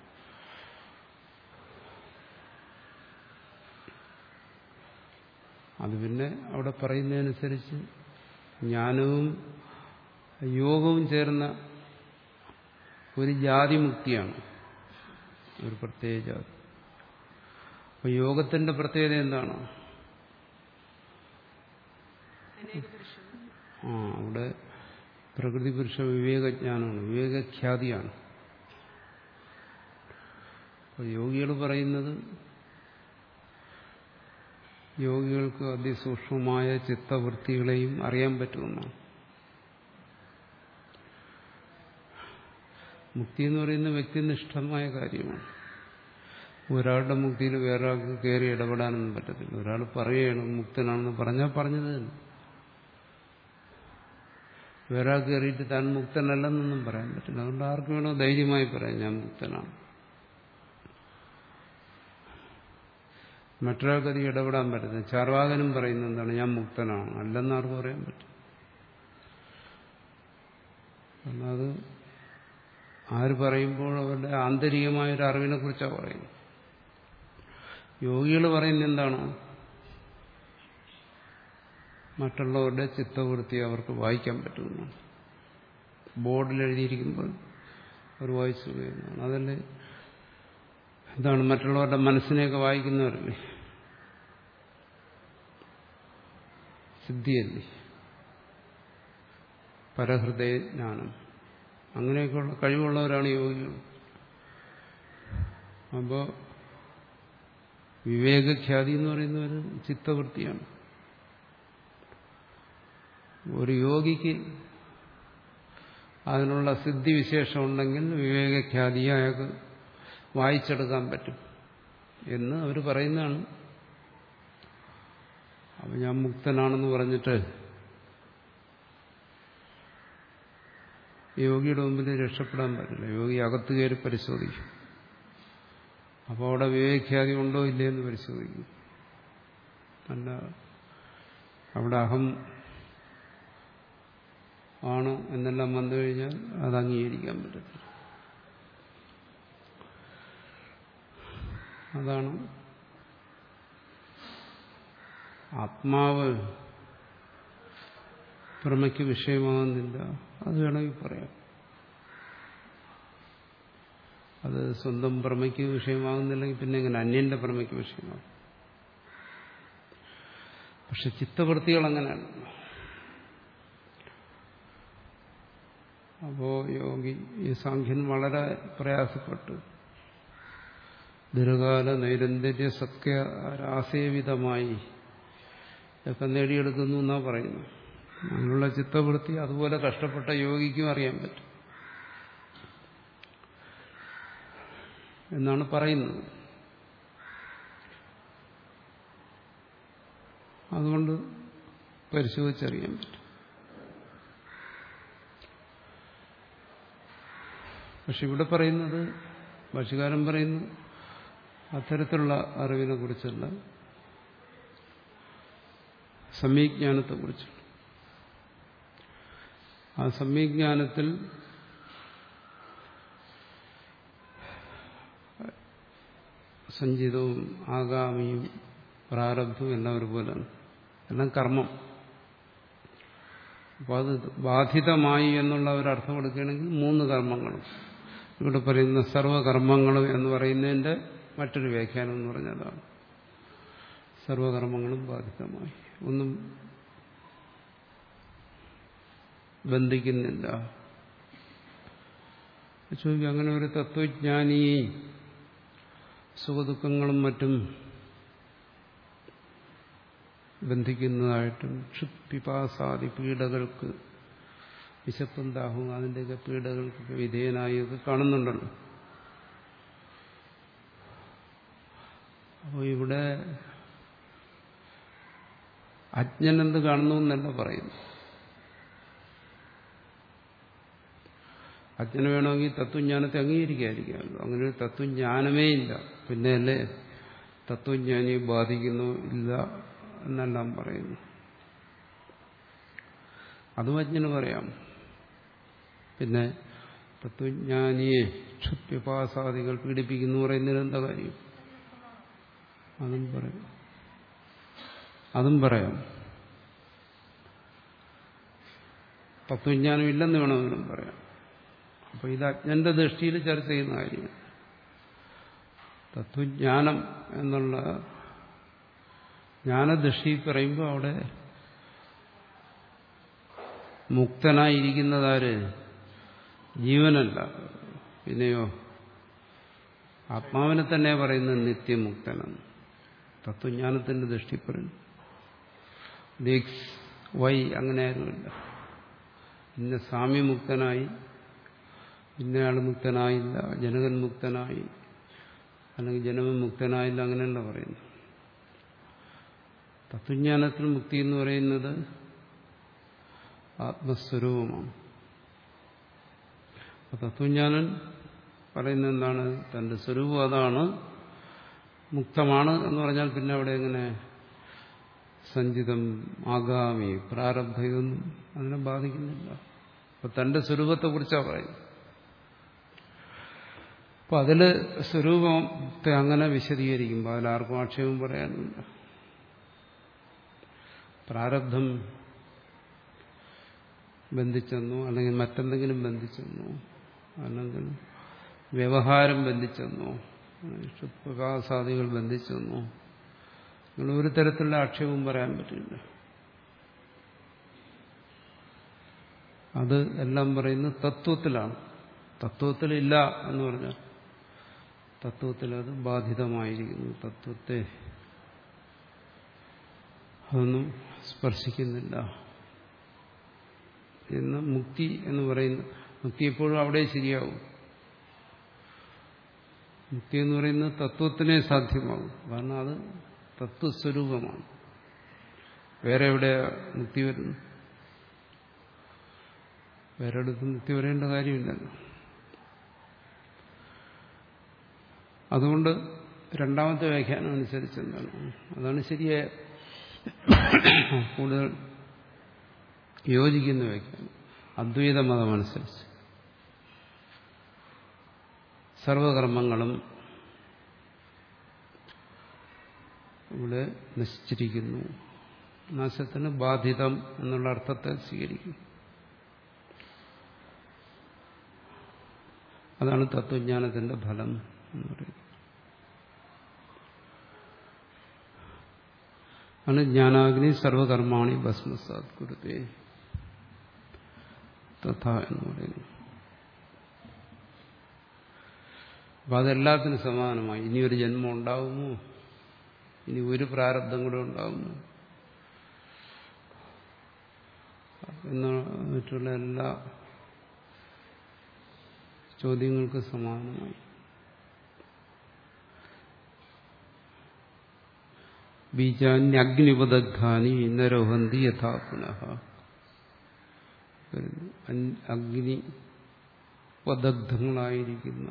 അത് പിന്നെ അവിടെ പറയുന്നതനുസരിച്ച് ജ്ഞാനവും യോഗവും ചേർന്ന ഒരു ജാതി മുക്തിയാണ് ഒരു പ്രത്യേക ജാതി അപ്പൊ യോഗത്തിന്റെ പ്രത്യേകത എന്താണ് ആ അവിടെ പ്രകൃതി പുരുഷ വിവേകജ്ഞാനമാണ് വിവേകഖ്യാതിയാണ് അപ്പൊ യോഗികൾ പറയുന്നത് യോഗികൾക്ക് അതിസൂക്ഷ്മമായ ചിത്തവൃത്തികളെയും അറിയാൻ പറ്റുമെന്നാണ് മുക്തി എന്ന് പറയുന്ന വ്യക്തിനിഷ്ഠമായ കാര്യമാണ് ഒരാളുടെ മുക്തിയിൽ വേറൊരാൾക്ക് കയറി ഇടപെടാനൊന്നും പറ്റത്തില്ല ഒരാൾ പറയുകയാണ് മുക്തനാണെന്ന് പറഞ്ഞാൽ പറഞ്ഞത് തന്നെ വേറെ കയറിയിട്ട് താൻ മുക്തനല്ലെന്നൊന്നും പറയാൻ പറ്റില്ല അതുകൊണ്ട് ആർക്ക് വേണോ ധൈര്യമായി പറയാം ഞാൻ മുക്തനാണ് മറ്റൊരാൾക്ക് അത് ഇടപെടാൻ പറ്റുന്നത് ചാർവാകനും പറയുന്നത് എന്താണ് ഞാൻ മുക്തനാണ് അല്ലെന്ന് ആർക്ക് പറയാൻ പറ്റും കാരണം അത് ആര് പറയുമ്പോൾ അവരുടെ ആന്തരികമായൊരു അറിവിനെ കുറിച്ചാണ് പറയുന്നത് യോഗികൾ പറയുന്നത് എന്താണ് മറ്റുള്ളവരുടെ ചിത്തവൃത്തി അവർക്ക് വായിക്കാൻ പറ്റുമെന്നാണ് ബോർഡിൽ എഴുതിയിരിക്കുമ്പോൾ അവർ വായിച്ചു എന്നതാണ് അതല്ലേ എന്താണ് മറ്റുള്ളവരുടെ മനസ്സിനെയൊക്കെ വായിക്കുന്നവരല്ലേ സിദ്ധിയല്ലേ പരഹൃദയ ജ്ഞാനം അങ്ങനെയൊക്കെയുള്ള കഴിവുള്ളവരാണ് യോഗികൾ അപ്പോൾ വിവേകഖ്യാതി എന്ന് പറയുന്ന ഒരു ചിത്തവൃത്തിയാണ് ഒരു യോഗിക്ക് അതിനുള്ള സിദ്ധിവിശേഷം ഉണ്ടെങ്കിൽ വിവേകഖ്യാതി അയാൾക്ക് വായിച്ചെടുക്കാൻ പറ്റും എന്ന് അവർ പറയുന്നതാണ് അപ്പം ഞാൻ മുക്തനാണെന്ന് പറഞ്ഞിട്ട് യോഗിയുടെ മുമ്പിൽ രക്ഷപ്പെടാൻ പറ്റില്ല യോഗി അകത്ത് കയറി പരിശോധിക്കും അപ്പോൾ അവിടെ വിവേഖ്യാതി ഉണ്ടോ ഇല്ലേ എന്ന് പരിശോധിക്കും അല്ല അവിടെ അഹം ആണ് എന്നെല്ലാം വന്നു കഴിഞ്ഞാൽ അത് അംഗീകരിക്കാൻ പറ്റത്തില്ല അതാണ് ആത്മാവ് ഭ്രമയ്ക്ക് വിഷയമാകുന്നില്ല അത് വേണമെങ്കിൽ പറയാം അത് സ്വന്തം ഭ്രമയ്ക്ക് വിഷയമാകുന്നില്ലെങ്കിൽ പിന്നെ എങ്ങനെ അന്യന്റെ ഭ്രമയ്ക്ക് വിഷയമാകും പക്ഷെ ചിത്തവൃത്തികൾ അങ്ങനെയാണ് അപ്പോ യോഗി ഈ സാഖ്യൻ വളരെ പ്രയാസപ്പെട്ടു ദീർഘകാല നൈരന്തര്യ സത്യ രാസേവിതമായി ഒക്കെ നേടിയെടുക്കുന്നു എന്നാ പറയുന്നു അങ്ങനെയുള്ള ചിത്തവൃത്തി അതുപോലെ കഷ്ടപ്പെട്ട യോഗിക്കും അറിയാൻ പറ്റും എന്നാണ് പറയുന്നത് അതുകൊണ്ട് പരിശോധിച്ചറിയാൻ പറ്റും പക്ഷെ ഇവിടെ പറയുന്നത് ഭാഷകാരൻ പറയുന്നു അത്തരത്തിലുള്ള അറിവിനെ കുറിച്ചല്ല സമീജ്ഞാനത്തെക്കുറിച്ചുള്ള ആ സമീജ്ഞാനത്തിൽ സഞ്ചിതവും ആഗാമിയും പ്രാരബ്ധവും എല്ലാം ഒരുപോലെയാണ് എല്ലാം കർമ്മം അപ്പോൾ അത് ബാധിതമായി എന്നുള്ള ഒരർത്ഥം എടുക്കുകയാണെങ്കിൽ മൂന്ന് കർമ്മങ്ങളും ഇവിടെ പറയുന്ന സർവകർമ്മങ്ങളും എന്ന് പറയുന്നതിൻ്റെ മറ്റൊരു വ്യാഖ്യാനം എന്ന് പറഞ്ഞതാണ് സർവകർമ്മങ്ങളും ബാധിതമായി ഒന്നും ബന്ധിക്കുന്നില്ല ചോദിക്കും അങ്ങനെ ഒരു തത്വജ്ഞാനിയെ സുഖദുഃഖങ്ങളും മറ്റും ബന്ധിക്കുന്നതായിട്ടും ക്ഷുത്പിപാസാദി പീഡകൾക്ക് വിശപ്പും ദാഹവും അതിൻ്റെയൊക്കെ പീഡകൾക്ക് വിധേയനായൊക്കെ കാണുന്നുണ്ടല്ലോ അപ്പോൾ ഇവിടെ അജ്ഞനെന്ത് കാണുന്നു എന്നല്ല പറയുന്നു അജ്ഞന് വേണമെങ്കിൽ തത്വജ്ഞാനത്തെ അംഗീകരിക്കാതിരിക്കാമല്ലോ അങ്ങനെ ഒരു തത്വജ്ഞാനമേ ഇല്ല പിന്നെയല്ലേ തത്വജ്ഞാനിയെ ബാധിക്കുന്നു ഇല്ല എന്നെല്ലാം പറയുന്നു അതും അജ്ഞന് പറയാം പിന്നെ തത്വജ്ഞാനിയെ ക്ഷുത്പ്യപാസാദികൾ പീഡിപ്പിക്കുന്നു പറയുന്നതിന് എന്താ കാര്യം അതും പറയാം അതും പറയാം തത്വജ്ഞാനം ഇല്ലെന്ന് വേണമെങ്കിലും പറയാം അപ്പൊ ഇത് അജ്ഞന്റെ ദൃഷ്ടിയിൽ ചർച്ച ചെയ്യുന്ന കാര്യമാണ് തത്വജ്ഞാനം എന്നുള്ള ജ്ഞാനദൃഷ്ടി പറയുമ്പോൾ അവിടെ മുക്തനായിരിക്കുന്നതാര് ജീവനല്ല പിന്നെയോ ആത്മാവിനെ തന്നെ പറയുന്നത് നിത്യമുക്തനെന്ന് തത്വജ്ഞാനത്തിന്റെ ദൃഷ്ടി പറയുന്നു ദീക്സ് വൈ അങ്ങനെ ആരുമില്ല ഇന്ന സാമ്യമുക്തനായി ഇന്നയാൾ മുക്തനായില്ല ജനകൻ മുക്തനായി അല്ലെങ്കിൽ ജനമൻ മുക്തനായില്ല അങ്ങനെയല്ല പറയുന്നു തത്വജ്ഞാനത്തിൽ മുക്തി എന്ന് പറയുന്നത് ആത്മസ്വരൂപമാണ് അപ്പൊ തത്വജ്ഞാനൻ പറയുന്നത് എന്താണ് തന്റെ സ്വരൂപം അതാണ് മുക്തമാണ് എന്ന് പറഞ്ഞാൽ പിന്നെ അവിടെ എങ്ങനെ സഞ്ചിതം ആഗാമി പ്രാരബ്ധ ഇതൊന്നും അതിനെ ബാധിക്കുന്നില്ല അപ്പൊ തന്റെ സ്വരൂപത്തെക്കുറിച്ചാണ് പറയുന്നത് അപ്പൊ അതില് സ്വരൂപത്തെ അങ്ങനെ വിശദീകരിക്കുമ്പോൾ അതിലാർക്കും ആക്ഷേപം പറയാനില്ല പ്രാരബ്ധം ബന്ധിച്ചെന്നോ അല്ലെങ്കിൽ മറ്റെന്തെങ്കിലും ബന്ധിച്ചെന്നോ അല്ലെങ്കിൽ വ്യവഹാരം ബന്ധിച്ചെന്നോ പ്രകാശാദികൾ ബന്ധിച്ചെന്നോ നിങ്ങൾ ഒരു തരത്തിലുള്ള ആക്ഷേപവും പറയാൻ പറ്റില്ല അത് എല്ലാം പറയുന്നത് തത്വത്തിലാണ് തത്വത്തിലില്ല എന്ന് പറഞ്ഞാൽ തത്വത്തിൽ അത് ബാധിതമായിരിക്കുന്നു തത്വത്തെ അതൊന്നും സ്പർശിക്കുന്നില്ല എന്ന് മുക്തി എന്ന് പറയുന്ന മുക്തി എപ്പോഴും അവിടെ ശരിയാവും മുക്തി എന്ന് പറയുന്നത് തത്വത്തിനെ സാധ്യമാകും കാരണം അത് തത്വസ്വരൂപമാണ് വേറെ എവിടെ മുക്തി വരുന്നു വേറെ അടുത്ത് മുക്തി വരേണ്ട കാര്യമില്ലല്ലോ അതുകൊണ്ട് രണ്ടാമത്തെ വ്യാഖ്യാനം അനുസരിച്ച് എന്താണ് അതാണ് ശരിയായ കൂടുതൽ യോജിക്കുന്ന വ്യാഖ്യാനം അദ്വൈത മതമനുസരിച്ച് സർവകർമ്മങ്ങളും ഇവിടെ നശിച്ചിരിക്കുന്നു നാശത്തിന് ബാധിതം എന്നുള്ള അർത്ഥത്തെ സ്വീകരിക്കും അതാണ് തത്വജ്ഞാനത്തിന്റെ ഫലം എന്ന് പറയുന്നത് ആണ് ജ്ഞാനാഗ്നി സർവകർമാണി ഭസ്മസാത് കുരുത്തേ തഥ എന്ന് പറയുന്നു അപ്പൊ അതെല്ലാത്തിനും സമാനമായി ഇനിയൊരു ജന്മം ഉണ്ടാകുമോ ഇനി ഒരു പ്രാരബ്ധം കൂടെ ഉണ്ടാകുമോ എന്നിട്ടുള്ള എല്ലാ ചോദ്യങ്ങൾക്ക് സമാനമായി ബീജാന്യഗ്നിപദഗ്ധാനി ഇന്നരോഹന്തി യഥാ പുനഃ അഗ്നി ഉപദഗ്ധങ്ങളായിരിക്കുന്ന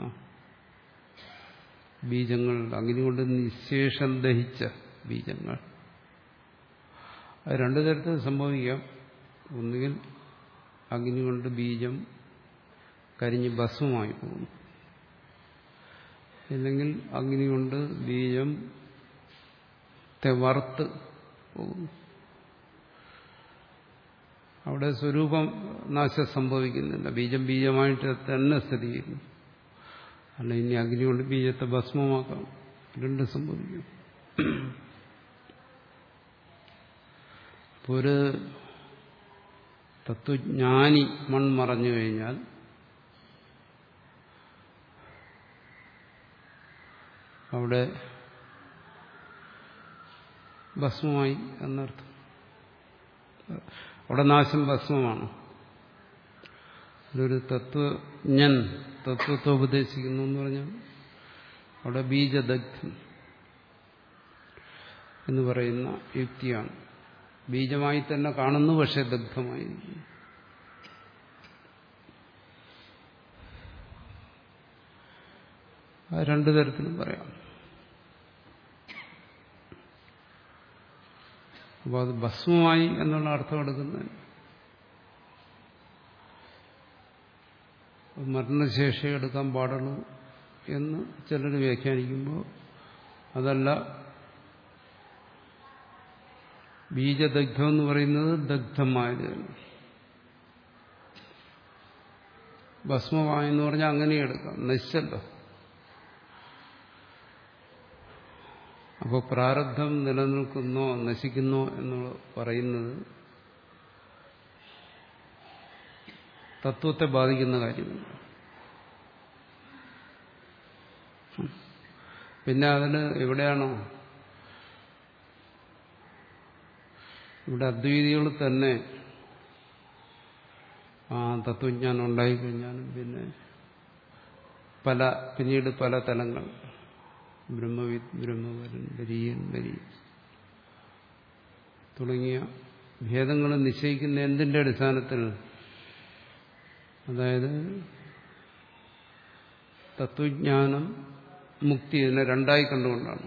ബീജങ്ങൾ അഗ്നി കൊണ്ട് നിശേഷം ദഹിച്ച ബീജങ്ങൾ അത് രണ്ടു തരത്തിൽ സംഭവിക്കാം ഒന്നുകിൽ അഗ്നി കൊണ്ട് ബീജം കരിഞ്ഞ് ഭസ്മമായി പോകുന്നു അല്ലെങ്കിൽ അഗ്നി കൊണ്ട് ബീജം വറുത്ത് പോകുന്നു അവിടെ സ്വരൂപം നാശം സംഭവിക്കുന്നില്ല ബീജം ബീജമായിട്ട് തന്നെ സ്ഥിതി ചെയ്യുന്നു അല്ല ഇനി അഗ്നി കൊണ്ട് ബീജത്തെ ഭസ്മമാക്കാം രണ്ടും സംഭവിക്കും ഇപ്പോൾ ഒരു തത്വജ്ഞാനി മൺമറഞ്ഞു കഴിഞ്ഞാൽ അവിടെ ഭസ്മമായി എന്നർത്ഥം അവിടെ നാശം ഭസ്മമാണ് ഒരു തത്വജ്ഞൻ തത്വത്തെ ഉപദേശിക്കുന്നു എന്ന് പറഞ്ഞാൽ അവിടെ ബീജദഗ്ധം എന്ന് പറയുന്ന യുക്തിയാണ് ബീജമായി തന്നെ കാണുന്നു പക്ഷെ ദഗ്ധമായിരിക്കുന്നു അത് രണ്ടു തരത്തിലും പറയാം അപ്പോൾ അത് ഭസ്മമായി എന്നുള്ള അർത്ഥം എടുക്കുന്നതിന് മരണശേഷി എടുക്കാൻ പാടുള്ളൂ എന്ന് ചിലർ വ്യാഖ്യാനിക്കുമ്പോൾ അതല്ല ബീജദഗ്ധം എന്ന് പറയുന്നത് ദഗ്ധമായത് തന്നെ ഭസ്മമായെന്ന് പറഞ്ഞാൽ അങ്ങനെ എടുക്കാം നശിച്ചല്ലോ അപ്പോൾ പ്രാരബ്ധം നിലനിൽക്കുന്നോ നശിക്കുന്നോ എന്ന് പറയുന്നത് തത്വത്തെ ബാധിക്കുന്ന കാര്യമില്ല പിന്നെ അതിന് എവിടെയാണോ ഇവിടെ അദ്വൈതികൾ തന്നെ ആ തത്വജ്ഞാനം ഉണ്ടായിക്കഴിഞ്ഞാലും പിന്നെ പല പിന്നീട് പല തലങ്ങൾ ബ്രഹ്മവിദ് ബ്രഹ്മവരൻ വരീയൻ വരി തുടങ്ങിയ ഭേദങ്ങൾ നിശ്ചയിക്കുന്ന എന്തിന്റെ അടിസ്ഥാനത്തിൽ അതായത് തത്വജ്ഞാനം മുക്തി ഇതിനെ രണ്ടായി കണ്ടുകൊണ്ടാണ്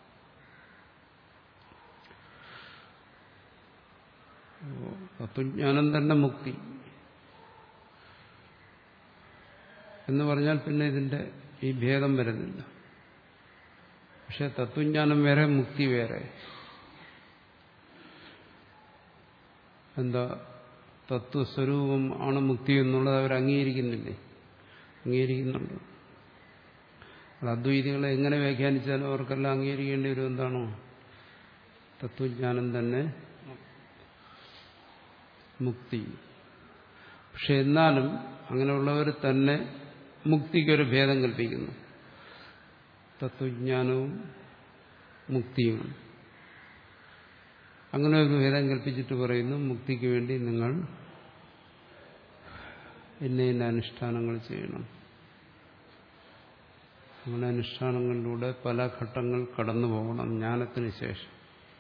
തത്വജ്ഞാനം തന്നെ മുക്തി എന്ന് പറഞ്ഞാൽ പിന്നെ ഇതിന്റെ ഈ ഭേദം വരുന്നില്ല പക്ഷെ തത്വജ്ഞാനം വേറെ മുക്തി വേറെ എന്താ തത്വസ്വരൂപം ആണ് മുക്തി എന്നുള്ളത് അവർ അംഗീകരിക്കുന്നില്ലേ അംഗീകരിക്കുന്നുണ്ട് അത് അദ്വൈതികളെ എങ്ങനെ വ്യാഖ്യാനിച്ചാലും അവർക്കെല്ലാം അംഗീകരിക്കേണ്ടി വരും എന്താണോ തത്വജ്ഞാനം തന്നെ മുക്തി പക്ഷെ എന്നാലും അങ്ങനെയുള്ളവർ തന്നെ മുക്തിക്കൊരു ഭേദം കൽപ്പിക്കുന്നു തത്വജ്ഞാനവും മുക്തിയുമാണ് അങ്ങനെ ഒരു ഭേദം കൽപ്പിച്ചിട്ട് പറയുന്നു മുക്തിക്ക് വേണ്ടി നിങ്ങൾ ഇന്ന ഇന്ന അനുഷ്ഠാനങ്ങൾ ചെയ്യണം അങ്ങനെ അനുഷ്ഠാനങ്ങളിലൂടെ പല ഘട്ടങ്ങൾ കടന്നു പോകണം ജ്ഞാനത്തിന് ശേഷം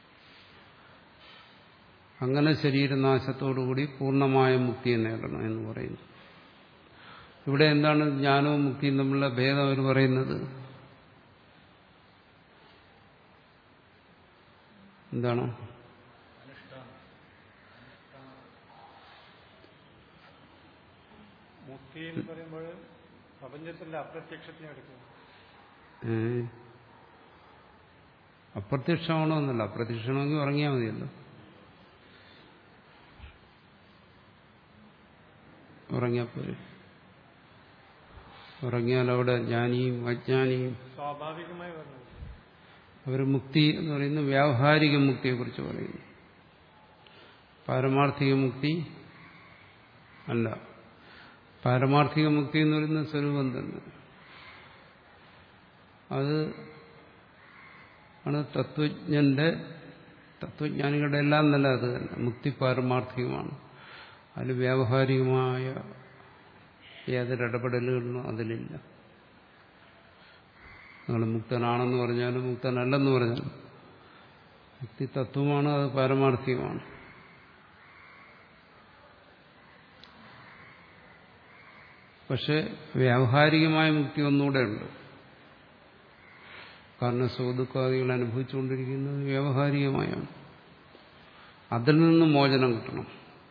അങ്ങനെ ശരീരനാശത്തോടുകൂടി പൂർണ്ണമായ മുക്തിയെ നേടണം എന്ന് പറയുന്നു ഇവിടെ എന്താണ് ജ്ഞാനവും മുക്തിയും തമ്മിലുള്ള ഭേദം അവർ പറയുന്നത് എന്താണ് മുക്തി എന്ന് പറയുമ്പോൾ പ്രപഞ്ചത്തിന്റെ അപ്രത്യക്ഷത്തിനെ എടുക്കുന്നു ഏ? അപ്രത്യക്ഷമാണോ എന്നല്ല അപ്രത്യക്ഷമാണെങ്കിൽ ഉറങ്ങിയാൽ മതിയല്ലോ ഉറങ്ങിയാൽ പോരെ ഉറങ്ങിയാൽ അവിടെ ജ്ഞാനിയും അജ്ഞാനിയും സ്വാഭാവികമായി വരുന്നത് അവർ മുക്തി എന്ന് പറയുന്നത് വ്യാവഹാരിക മുക്തിയെക്കുറിച്ച് പറയുന്നു പാരമാർത്ഥിക മുക്തി അല്ല പാരമാർത്ഥിക മുക്തി എന്ന് പറയുന്നത് സ്വരൂപം തന്നെ അത് ആണ് തത്വജ്ഞന്റെ തത്വജ്ഞാനികളുടെ എല്ലാം നല്ല അത് തന്നെ മുക്തി പാരമാർത്ഥികമാണ് അതിൽ വ്യാവഹാരികമായ യാതൊരു ഇടപെടലുകളൊന്നും അതിലില്ല നിങ്ങൾ മുക്തനാണെന്ന് പറഞ്ഞാലും മുക്തനല്ലെന്ന് പറഞ്ഞാലും മുക്തി തത്വമാണ് അത് പാരമാർത്ഥികമാണ് പക്ഷെ വ്യാവഹാരികമായ മുക്തി ഒന്നുകൂടെ ഉണ്ട് കാരണം സുഖദുഃഖാദികൾ അനുഭവിച്ചുകൊണ്ടിരിക്കുന്നത് വ്യാവഹാരികമായാണ് അതിൽ നിന്ന് മോചനം കിട്ടണം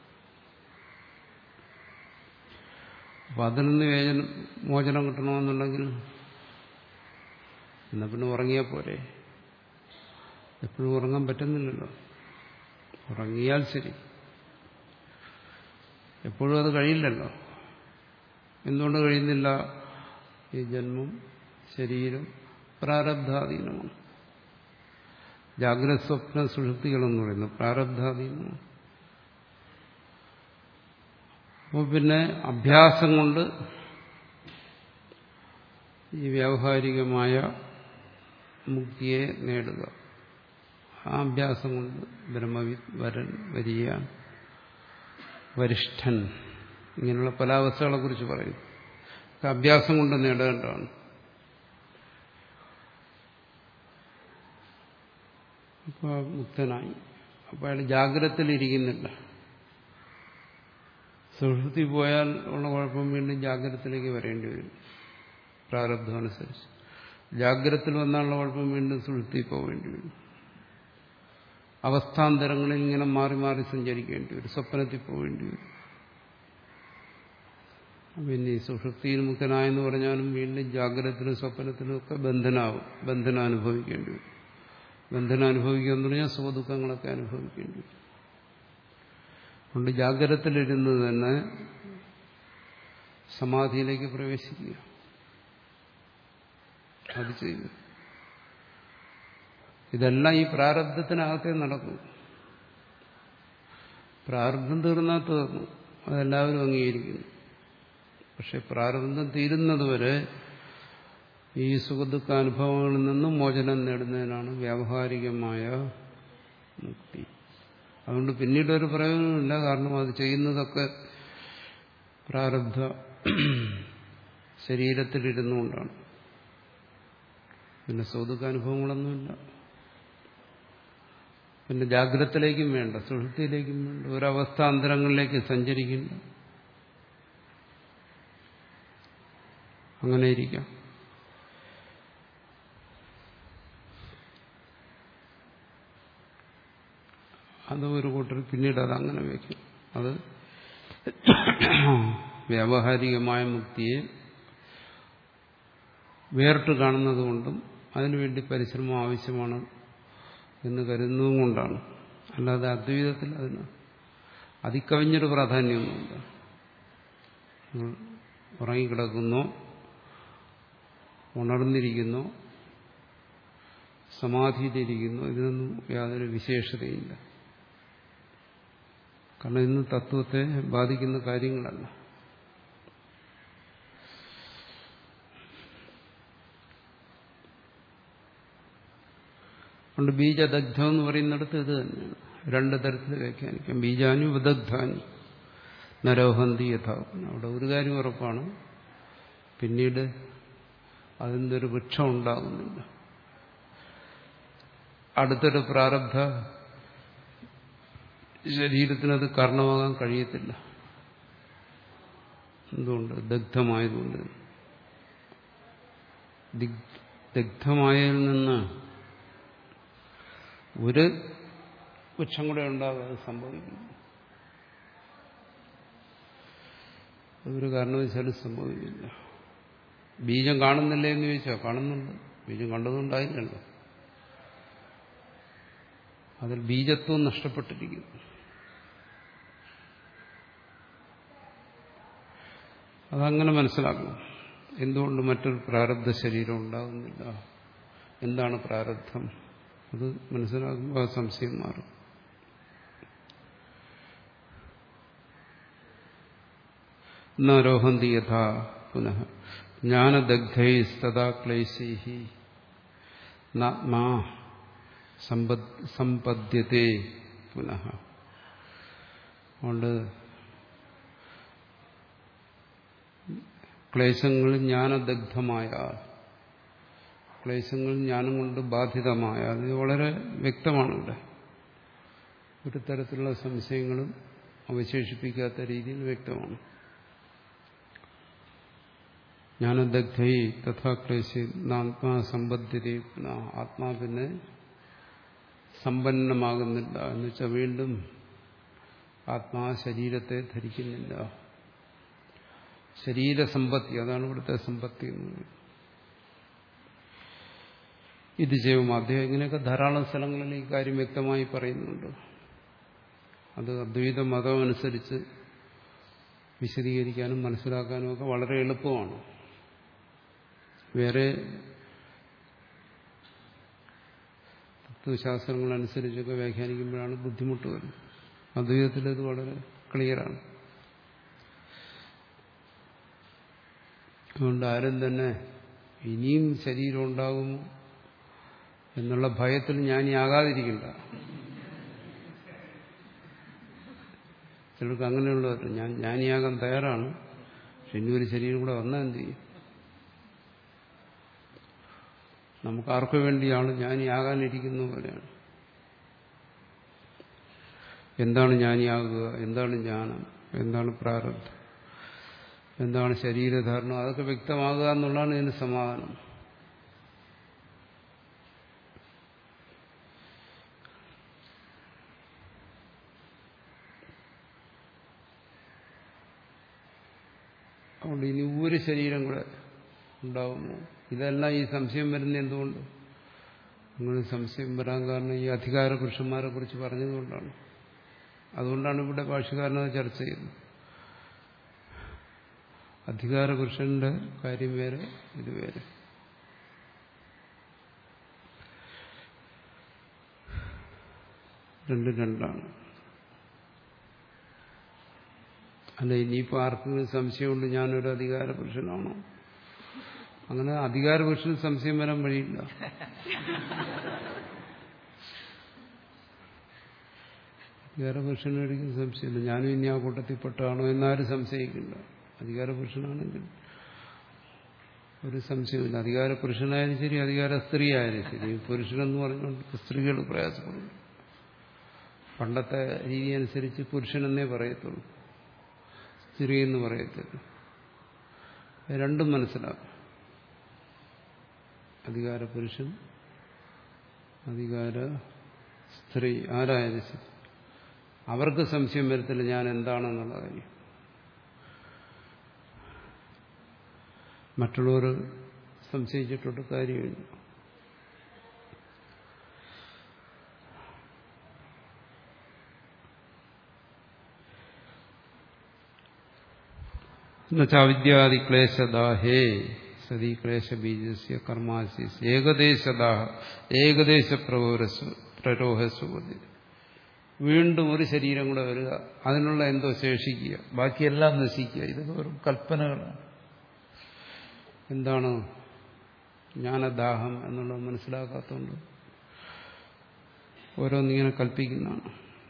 അപ്പൊ അതിൽ നിന്ന് വേചനം മോചനം കിട്ടണമെന്നുണ്ടെങ്കിൽ എന്നാ പിന്നെ ഉറങ്ങിയാൽ പോരെ എപ്പോഴും ഉറങ്ങാൻ പറ്റുന്നില്ലല്ലോ ഉറങ്ങിയാൽ ശരി എപ്പോഴും അത് കഴിയില്ലല്ലോ എന്തുകൊണ്ട് കഴിയുന്നില്ല ഈ ജന്മം ശരീരം പ്രാരബ്ധാധീനമാണ് ജാഗ്രത സ്വപ്ന സുഷുപ്തികളെന്ന് പറയുന്നു പ്രാരബ്ധാധീനമാണ് അപ്പോൾ പിന്നെ അഭ്യാസം കൊണ്ട് ഈ വ്യാവഹാരികമായ മുക്തിയെ നേടുക ആ അഭ്യാസം കൊണ്ട് ബ്രഹ്മവി വരൻ വരിയ വരിഷ്ഠൻ ഇങ്ങനെയുള്ള പല അവസ്ഥകളെ കുറിച്ച് പറയും ഒക്കെ അഭ്യാസം കൊണ്ട് നേടേണ്ടതാണ് അപ്പോൾ മുക്തനായി അപ്പോൾ അയാൾ ജാഗ്രതയിലിരിക്കുന്നില്ല സുഹൃത്തി പോയാൽ ഉള്ള കുഴപ്പം വീണ്ടും ജാഗ്രതത്തിലേക്ക് വരേണ്ടി വരും പ്രാരബ്ധം അനുസരിച്ച് ജാഗ്രതത്തിൽ വന്നാലുള്ള കുഴപ്പം വീണ്ടും സുഹൃത്തി പോവേണ്ടി വരും അവസ്ഥാന്തരങ്ങളിൽ ഇങ്ങനെ മാറി മാറി സഞ്ചരിക്കേണ്ടി വരും സ്വപ്നത്തിൽ പോവേണ്ടി വരും പിന്നെ ഈ സുഷുപ്തിയിൽ മുക്തനായെന്ന് പറഞ്ഞാലും വീണ്ടും ജാഗ്രതത്തിലും സ്വപ്നത്തിലും ഒക്കെ ബന്ധനാവും ബന്ധനം അനുഭവിക്കേണ്ടി വരും ബന്ധനം അനുഭവിക്കുക എന്ന് പറഞ്ഞാൽ സുഖദുഃഖങ്ങളൊക്കെ അനുഭവിക്കേണ്ടി വരും അതുകൊണ്ട് ജാഗ്രതത്തിലിരുന്ന് തന്നെ സമാധിയിലേക്ക് പ്രവേശിക്കുക അത് ചെയ്യുക ഇതെല്ലാം ഈ പ്രാരബ്ധത്തിനകത്തേ നടക്കും പ്രാരബ്ധം തീർന്നാൽ തീർന്നു അതെല്ലാവരും അംഗീകരിക്കുന്നു പക്ഷെ പ്രാരബ്ധം തീരുന്നതുവരെ ഈ സുഖദുഃഖാനുഭവങ്ങളിൽ നിന്നും മോചനം നേടുന്നതിനാണ് വ്യാവഹാരികമായ മുക്തി അതുകൊണ്ട് പിന്നീട് ഒരു പ്രയോജനമില്ല കാരണം അത് ചെയ്യുന്നതൊക്കെ പ്രാരബ്ധ ശരീരത്തിലിരുന്നുകൊണ്ടാണ് പിന്നെ സ്വതുക്ക അനുഭവങ്ങളൊന്നുമില്ല പിന്നെ ജാഗ്രതത്തിലേക്കും വേണ്ട സുഹൃത്തിയിലേക്കും വേണ്ട ഒരവസ്ഥാന്തരങ്ങളിലേക്ക് സഞ്ചരിക്കില്ല അങ്ങനെ ഇരിക്കാം അത് ഒരു കൂട്ടർ പിന്നീട് അത് അങ്ങനെ വയ്ക്കും അത് വ്യാവഹാരികമായ മുക്തിയെ വേറിട്ട് കാണുന്നത് കൊണ്ടും അതിനുവേണ്ടി പരിശ്രമം ആവശ്യമാണ് എന്ന് കരുതുന്നതും കൊണ്ടാണ് അല്ലാതെ അദ്വൈതത്തിൽ അതിന് അതിക്കവിഞ്ഞൊരു പ്രാധാന്യമൊന്നുമില്ല നിങ്ങൾ ഉറങ്ങിക്കിടക്കുന്നോ ഉണർന്നിരിക്കുന്നോ സമാധിയിലിരിക്കുന്നോ ഇതിനൊന്നും യാതൊരു വിശേഷതയില്ല കാരണം ഇന്ന് തത്വത്തെ ബാധിക്കുന്ന കാര്യങ്ങളല്ല അതുകൊണ്ട് ബീജദഗ്ധം എന്ന് പറയുന്നിടത്ത് ഇത് തന്നെയാണ് രണ്ട് തരത്തിൽ വ്യാഖ്യാനിക്കാം ബീജാനി ഉപദഗ്ധാനി നരോഹന്തി യഥാപന അവിടെ ഒരു കാര്യം ഉറപ്പാണ് പിന്നീട് അതിൻ്റെ ഒരു വൃക്ഷം ഉണ്ടാകുന്നില്ല അടുത്തൊരു പ്രാരബ്ധ ശരീരത്തിനത് കാരണമാകാൻ കഴിയത്തില്ല എന്തുകൊണ്ട് ദഗ്ധമായതുകൊണ്ട് ദഗ്ധമായതിൽ നിന്ന് ഒരു വൃക്ഷം കൂടെ ഉണ്ടാകാതെ സംഭവിക്കുന്നു അതൊരു കാരണവശാലും സംഭവിക്കില്ല ബീജം കാണുന്നില്ലേ എന്ന് ചോദിച്ചാൽ കാണുന്നുണ്ട് ബീജം കണ്ടതുകൊണ്ടായില്ലല്ലോ അതിൽ ബീജത്വം നഷ്ടപ്പെട്ടിരിക്കുന്നു അതങ്ങനെ മനസ്സിലാക്കണം എന്തുകൊണ്ട് മറ്റൊരു പ്രാരബ്ധ ശരീരം ഉണ്ടാകുന്നില്ല എന്താണ് പ്രാരബ്ധം അത് മനസ്സിലാക്കുമ്പോൾ ആ സംശയം മാറും നരോഹന്തി യഥാ പുനഃ ജ്ഞാനദഗ്ധൈസ്തഥാ ക്ലേശൈ നാത്മാ സമ്പദ്യത്തെ പുനഃ അതുകൊണ്ട് ക്ലേശങ്ങൾ ജ്ഞാനദഗ്ധമായ ക്ലേശങ്ങൾ ജ്ഞാനം കൊണ്ട് ബാധിതമായ അത് വളരെ വ്യക്തമാണ് ഇവിടെ ഒരു തരത്തിലുള്ള സംശയങ്ങളും അവശേഷിപ്പിക്കാത്ത രീതിയിൽ വ്യക്തമാണ് ജ്ഞാനദഗ്ധൈ തഥാ ക്ലേശി ആത്മാ സമ്പദ്ധ്യത ആത്മാ പിന്നെ സമ്പന്നമാകുന്നില്ല എന്ന് വെച്ചാൽ വീണ്ടും ആത്മാ ശരീരത്തെ ധരിക്കുന്നില്ല ശരീരസമ്പത്തി അതാണ് ഇവിടുത്തെ സമ്പത്തി എന്ന് പറയുന്നത് ഇത് ചെയ്യും അദ്ദേഹം ഇങ്ങനെയൊക്കെ ധാരാളം സ്ഥലങ്ങളിൽ ഈ കാര്യം വ്യക്തമായി പറയുന്നുണ്ട് അത് അദ്വൈത മതം അനുസരിച്ച് വിശദീകരിക്കാനും മനസ്സിലാക്കാനും ഒക്കെ വളരെ എളുപ്പമാണ് വേറെ തത്വശാസ്ത്രങ്ങളനുസരിച്ചൊക്കെ വ്യാഖ്യാനിക്കുമ്പോഴാണ് ബുദ്ധിമുട്ട് വരുന്നത് അദ്വൈതത്തിൽ ഇത് വളരെ ക്ലിയറാണ് അതുകൊണ്ട് ആരും തന്നെ ഇനിയും ശരീരം ഉണ്ടാകുമോ എന്നുള്ള ഭയത്തിൽ ജ്ഞാനിയാകാതിരിക്കണ്ട ചിലർക്ക് അങ്ങനെയുള്ളവർ ഞാൻ ജ്ഞാനിയാകാൻ തയ്യാറാണ് പക്ഷെ ഇനി ഒരു ശരീരം കൂടെ വന്നാൽ എന്ത് ചെയ്യും നമുക്ക് ആർക്കു വേണ്ടിയാണ് ജ്ഞാനിയാകാനിരിക്കുന്ന പോലെയാണ് എന്താണ് ജ്ഞാനിയാകുക എന്താണ് ജ്ഞാനം എന്താണ് പ്രാരബ്ധം എന്താണ് ശരീരധാരണം അതൊക്കെ വ്യക്തമാകുക എന്നുള്ളതാണ് ഇതിന് സമാധാനം അതുകൊണ്ട് ഇനി ഒരു ശരീരം കൂടെ ഉണ്ടാകുമോ ഇതെല്ലാം ഈ സംശയം വരുന്ന എന്തുകൊണ്ട് നിങ്ങൾ സംശയം വരാൻ കാരണം ഈ അധികാര പുരുഷന്മാരെ കുറിച്ച് പറഞ്ഞതുകൊണ്ടാണ് അതുകൊണ്ടാണ് ഇവിടെ ഭാഷകാരനത് ചർച്ച ചെയ്യുന്നത് അധികാര പുരുഷന്റെ കാര്യം വേറെ ഇത് വേറെ രണ്ടും രണ്ടാണ് അല്ല ഇനിയിപ്പോൾ ആർക്കെങ്കിലും സംശയമുണ്ട് ഞാനൊരു അധികാര പുരുഷനാണോ അങ്ങനെ അധികാര പുരുഷന് സംശയം വരാൻ വഴിയില്ല അധികാര പുരുഷന് ഒരിക്കലും സംശയമില്ല ഞാനും ഇനി ആ കൂട്ടത്തിൽപ്പെട്ടാണോ എന്നാരും സംശയിക്കില്ല അധികാര പുരുഷനാണെങ്കിൽ ഒരു സംശയമില്ല അധികാര പുരുഷനായാലും ശരി അധികാര സ്ത്രീ ആയാലും ശരി പുരുഷനെന്ന് പറഞ്ഞുകൊണ്ട് സ്ത്രീകൾ പ്രയാസപ്പെടുന്നു പണ്ടത്തെ രീതി അനുസരിച്ച് പുരുഷനെന്നേ പറയത്തുള്ളൂ സ്ത്രീ എന്ന് പറയത്തില്ല രണ്ടും മനസ്സിലാക്കും അധികാര പുരുഷൻ അധികാര സ്ത്രീ ആരായാലും ശരി അവർക്ക് സംശയം വരത്തില്ല ഞാൻ എന്താണെന്നുള്ള കാര്യം മറ്റുള്ളവർ സംശയിച്ചിട്ടുണ്ട് കാര്യമില്ല എന്നുവെച്ചാൽ ക്ലേശദാഹേ സതി ക്ലേശബീജസ്യ കർമാശീസ് ഏകദേശദാഹ ഏകദേശ പ്രവോരസ് പ്രരോഹസ്വതി വീണ്ടും ഒരു ശരീരം കൂടെ വരിക അതിനുള്ള എന്തോ ശേഷിക്കുക ബാക്കിയെല്ലാം നശിക്കുക ഇതൊക്കെ വെറും കൽപ്പനകളാണ് എന്താണ് ജ്ഞാനദാഹം എന്നുള്ളത് മനസ്സിലാക്കാത്തതുകൊണ്ട് ഓരോന്നിങ്ങനെ കൽപ്പിക്കുന്നതാണ്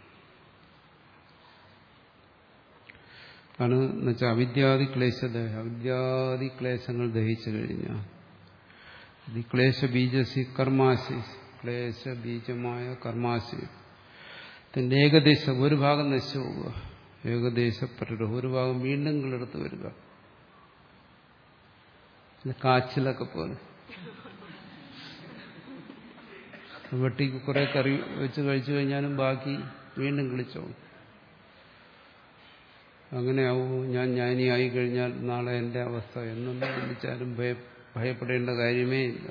ആണ് എന്നുവെച്ചാൽ അവിദ്യാദി ക്ലേശദേഹ അവിദ്യാദി ക്ലേശങ്ങൾ ദഹിച്ചു കഴിഞ്ഞാൽ ഈ ക്ലേശ ബീജസി കർമാശി ക്ലേശ ബീജമായ കർമാശി ഇതിന്റെ ഏകദേശം ഒരു ഭാഗം നശിച്ചു പോവുക ഏകദേശപ്പെട്ട ഒരു ഭാഗം വീണ്ടും കിളെടുത്ത് വരിക കാച്ചിലൊക്കെ പോലെ വെട്ടിക്ക് കുറെ കറി വെച്ച് കഴിച്ചു കഴിഞ്ഞാലും ബാക്കി വീണ്ടും കിളിച്ചോളും അങ്ങനെയാവും ഞാൻ ജ്ഞാനിയായി കഴിഞ്ഞാൽ നാളെ എൻ്റെ അവസ്ഥ എന്നൊന്നും വിളിച്ചാലും ഭയ ഭയപ്പെടേണ്ട കാര്യമേ ഇല്ല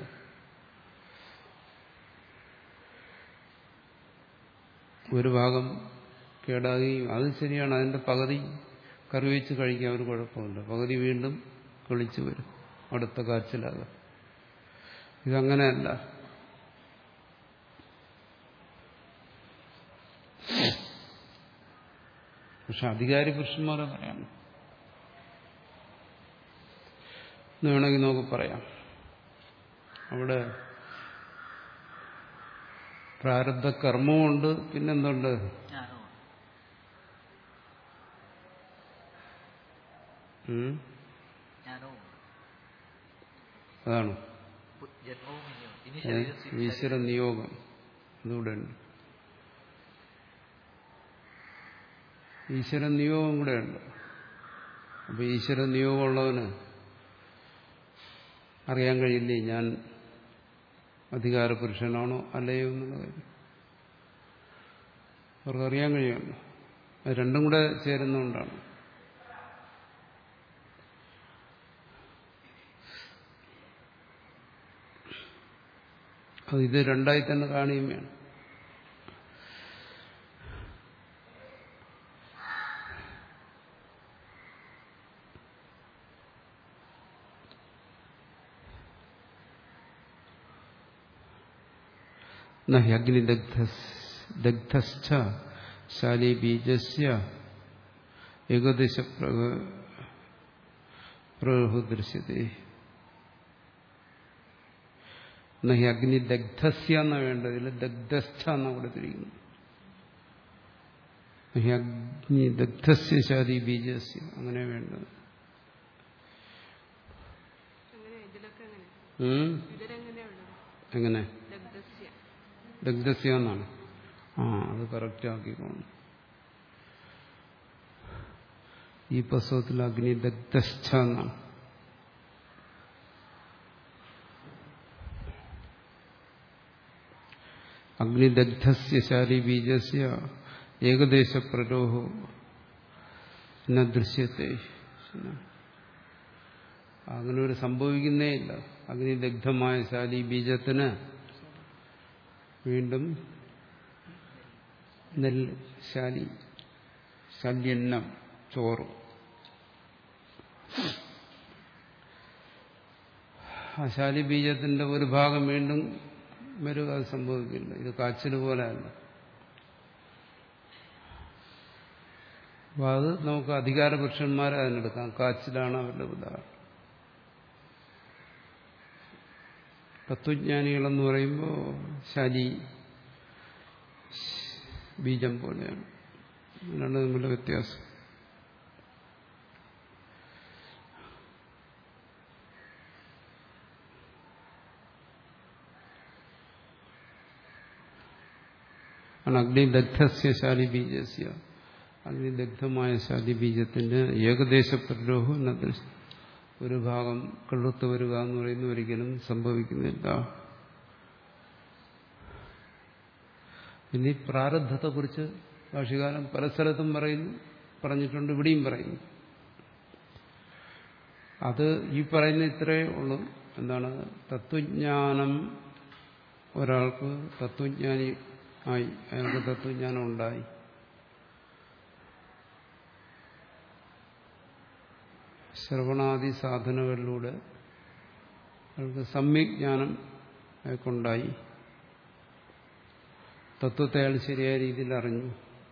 ഒരു ഭാഗം കേടാകി അത് ശരിയാണ് അതിൻ്റെ പകുതി കറി വെച്ച് കഴിക്കാൻ ഒരു കുഴപ്പമില്ല പകുതി വീണ്ടും കിളിച്ചു വരും അടുത്ത കാച്ചിലാകാം ഇതങ്ങനെയല്ല പക്ഷെ അധികാരി പുരുഷന്മാരെ പറയാണ് എന്ന് വേണമെങ്കിൽ നമുക്ക് പറയാം അവിടെ പ്രാരബ്ധ കർമ്മമുണ്ട് പിന്നെന്തുണ്ട് ഉം? അതാണ് ഏ? ഈശ്വര നിയോഗം അതുകൂടെ ഉണ്ട് ഈശ്വര നിയോഗം കൂടെ ഉണ്ട് അപ്പൊ ഈശ്വര നിയോഗമുള്ളവന് അറിയാൻ കഴിയില്ലേ ഞാൻ അധികാര പുരുഷനാണോ അല്ലയോ എന്നുള്ള കാര്യം അവർക്ക് അറിയാൻ കഴിയുമല്ലോ അത് രണ്ടും കൂടെ ചേരുന്നതുകൊണ്ടാണ് അത് ഇത് രണ്ടായി തന്നെ കാണുകയും വേണം അഗ്നിദഗ്ധസ്ഥ ശാലീബീജസ്യ ഏകദേശ പ്രഹു ദൃശ്യത്തെ നഹി അഗ്നിദഗ്ധസ്യ എന്ന വേണ്ടത് ഇതിൽ ദഗ്ധസ്ഥ എന്നാ കൊടുത്തിരിക്കുന്നു നഹി അഗ്നിദഗ്ധസ്യ ശാലി ബീജസ്യ അങ്ങനെ വേണ്ടത് അങ്ങനെ ഇതിലൊക്കെ അങ്ങനെ ഉം? ഇതിലെങ്ങനെയുള്ളത് എങ്ങനെ ദഗ്ധസ്യ ദഗ്ധസ്യ എന്നാണ് ആ അത് കറക്റ്റ് ആക്കിക്കോണം ഈ പുസ്തകത്തിൽ അഗ്നി ദഗ്ധസ്ഥ എന്നാണ് അഗ്നിദഗ്ധസ്യ ശാരി ബീജസ്യ ഏകദേശ പ്രരോഹോ ന ദൃശ്യത്തെ അങ്ങനെ ഒരു സംഭവിക്കുന്നേ ഇല്ല അഗ്നിദഗ്ധമായ ശാലി ബീജത്തിന് വീണ്ടും നെല്ല് ശാലി ശല്യന്നം ചോറ് ആ ശാലി ബീജത്തിന്റെ ഒരു ഭാഗം വീണ്ടും വരിക അത് സംഭവിക്കില്ല ഇത് കാച്ചിൽ പോലെയല്ല അപ്പൊ അത് നമുക്ക് അധികാര പുരുഷന്മാരെ അതിനെടുക്കാം കാച്ചിലാണ് അവരുടെ ഉദാഹരണം തത്വജ്ഞാനികളെന്ന് പറയുമ്പോൾ ശാലി ബീജം പോലെയാണ് അതിനാണ് തമ്മിലുള്ള വ്യത്യാസം ആണ് അഗ്നിദഗ്ധസ്യ ശാലിബീജസ്യ അഗ്നിദഗ്ധമായ ശാലിബീജത്തിന് ഏകദേശ പ്രലോഹം ഒരു ഭാഗം കെളുത്തു വരിക എന്ന് പറയുന്നത് ഒരിക്കലും സംഭവിക്കുന്നില്ല ഇനി പ്രാരബ്ധത്തെക്കുറിച്ച് ഭാഷകാലം പല സ്ഥലത്തും പറയുന്നു പറഞ്ഞിട്ടുണ്ട് ഇവിടെയും പറയുന്നു അത് ഈ പറയുന്ന ഇത്രയേ ഉള്ളൂ എന്താണ് തത്വജ്ഞാനം ഒരാൾക്ക് തത്വജ്ഞാനി ആയി അയാൾക്ക് തത്വജ്ഞാനം ഉണ്ടായി ശ്രവണാദി സാധനകളിലൂടെ അയാൾക്ക് സമ്യജ്ഞാനം അയാൾക്കുണ്ടായി തത്വത്തെ അയാൾ ശരിയായ രീതിയിൽ അറിഞ്ഞു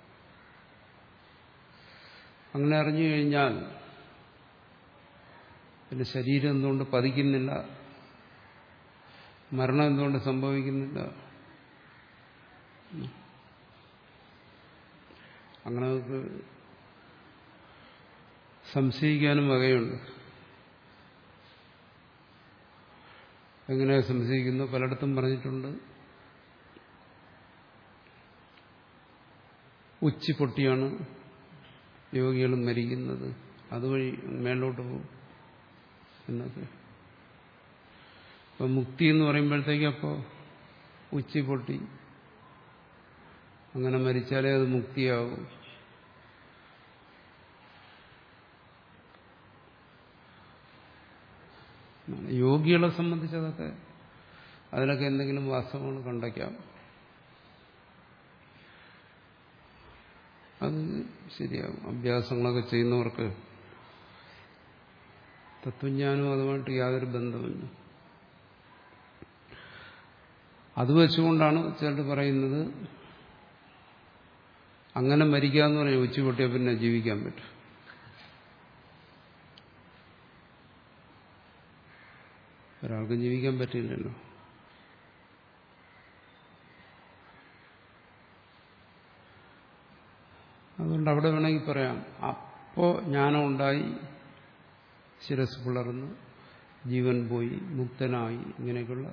അങ്ങനെ അറിഞ്ഞു കഴിഞ്ഞാൽ പിന്നെ ശരീരം എന്തുകൊണ്ട് പതിക്കുന്നില്ല മരണം എന്തുകൊണ്ട് സംഭവിക്കുന്നില്ല അങ്ങനെ നമുക്ക് സംശയിക്കാനും വകയുണ്ട് എങ്ങനെ സംശയിക്കുന്നു പലയിടത്തും പറഞ്ഞിട്ടുണ്ട് ഉച്ചി പൊട്ടിയാണ് യോഗികൾ മരിക്കുന്നത് അതുവഴി മേലോട്ട് പോകും എന്നൊക്കെ ഇപ്പൊ മുക്തി എന്ന് പറയുമ്പോഴത്തേക്ക് അപ്പോ ഉച്ചി പൊട്ടി അങ്ങനെ മരിച്ചാലേ അത് മുക്തിയാവും യോഗികളെ സംബന്ധിച്ചതൊക്കെ അതിലൊക്കെ എന്തെങ്കിലും വാസ്തവങ്ങൾ കണ്ടയ്ക്കാം അത് ശരിയാകും അഭ്യാസങ്ങളൊക്കെ ചെയ്യുന്നവർക്ക് തത്വജ്ഞാനവും അതുമായിട്ട് യാതൊരു ബന്ധമില്ല അത് വെച്ചുകൊണ്ടാണ് ചിലർ പറയുന്നത് അങ്ങനെ മരിക്കുക എന്ന് പറഞ്ഞാൽ ഉച്ച പൊട്ടിയാൽ പിന്നെ ജീവിക്കാൻ പറ്റും ഒരാൾക്കും ജീവിക്കാൻ പറ്റില്ലല്ലോ അതുകൊണ്ട് അവിടെ വേണമെങ്കിൽ പറയാം അപ്പോ ജ്ഞാനം ഉണ്ടായി ശിരസ് പിളർന്ന് ജീവൻ പോയി മുക്തനായി ഇങ്ങനെയൊക്കെയുള്ള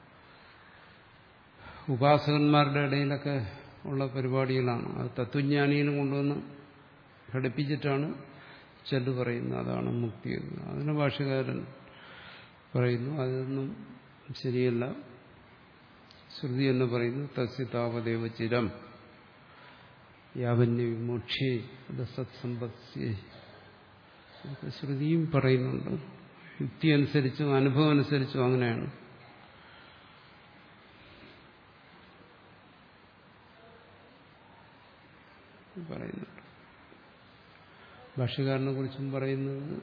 ഉപാസകന്മാരുടെ ഇടയിലൊക്കെ ഉള്ള പരിപാടികളാണ് അത് തത്വജ്ഞാനിയിലും കൊണ്ടുവന്ന് ഘടിപ്പിച്ചിട്ടാണ് ചെല്ലു പറയുന്നത് അതാണ് മുക്തി എന്ന് അതിന് ഭാഷകാരൻ പറയുന്നു അതൊന്നും ശരിയല്ല ശ്രുതി എന്ന് പറയുന്നു തസ്യ താവദേവ ചിരം യാവന്യ വിമോക്ഷേ അത് സത്സമ്പത്സ്യേ ശ്രുതിയും പറയുന്നുണ്ട് യുക്തി അനുസരിച്ചും അനുഭവം അനുസരിച്ചും അങ്ങനെയാണ് പറയുന്നുണ്ട് ഭാഷ്യകാരനെ കുറിച്ചും പറയുന്നത്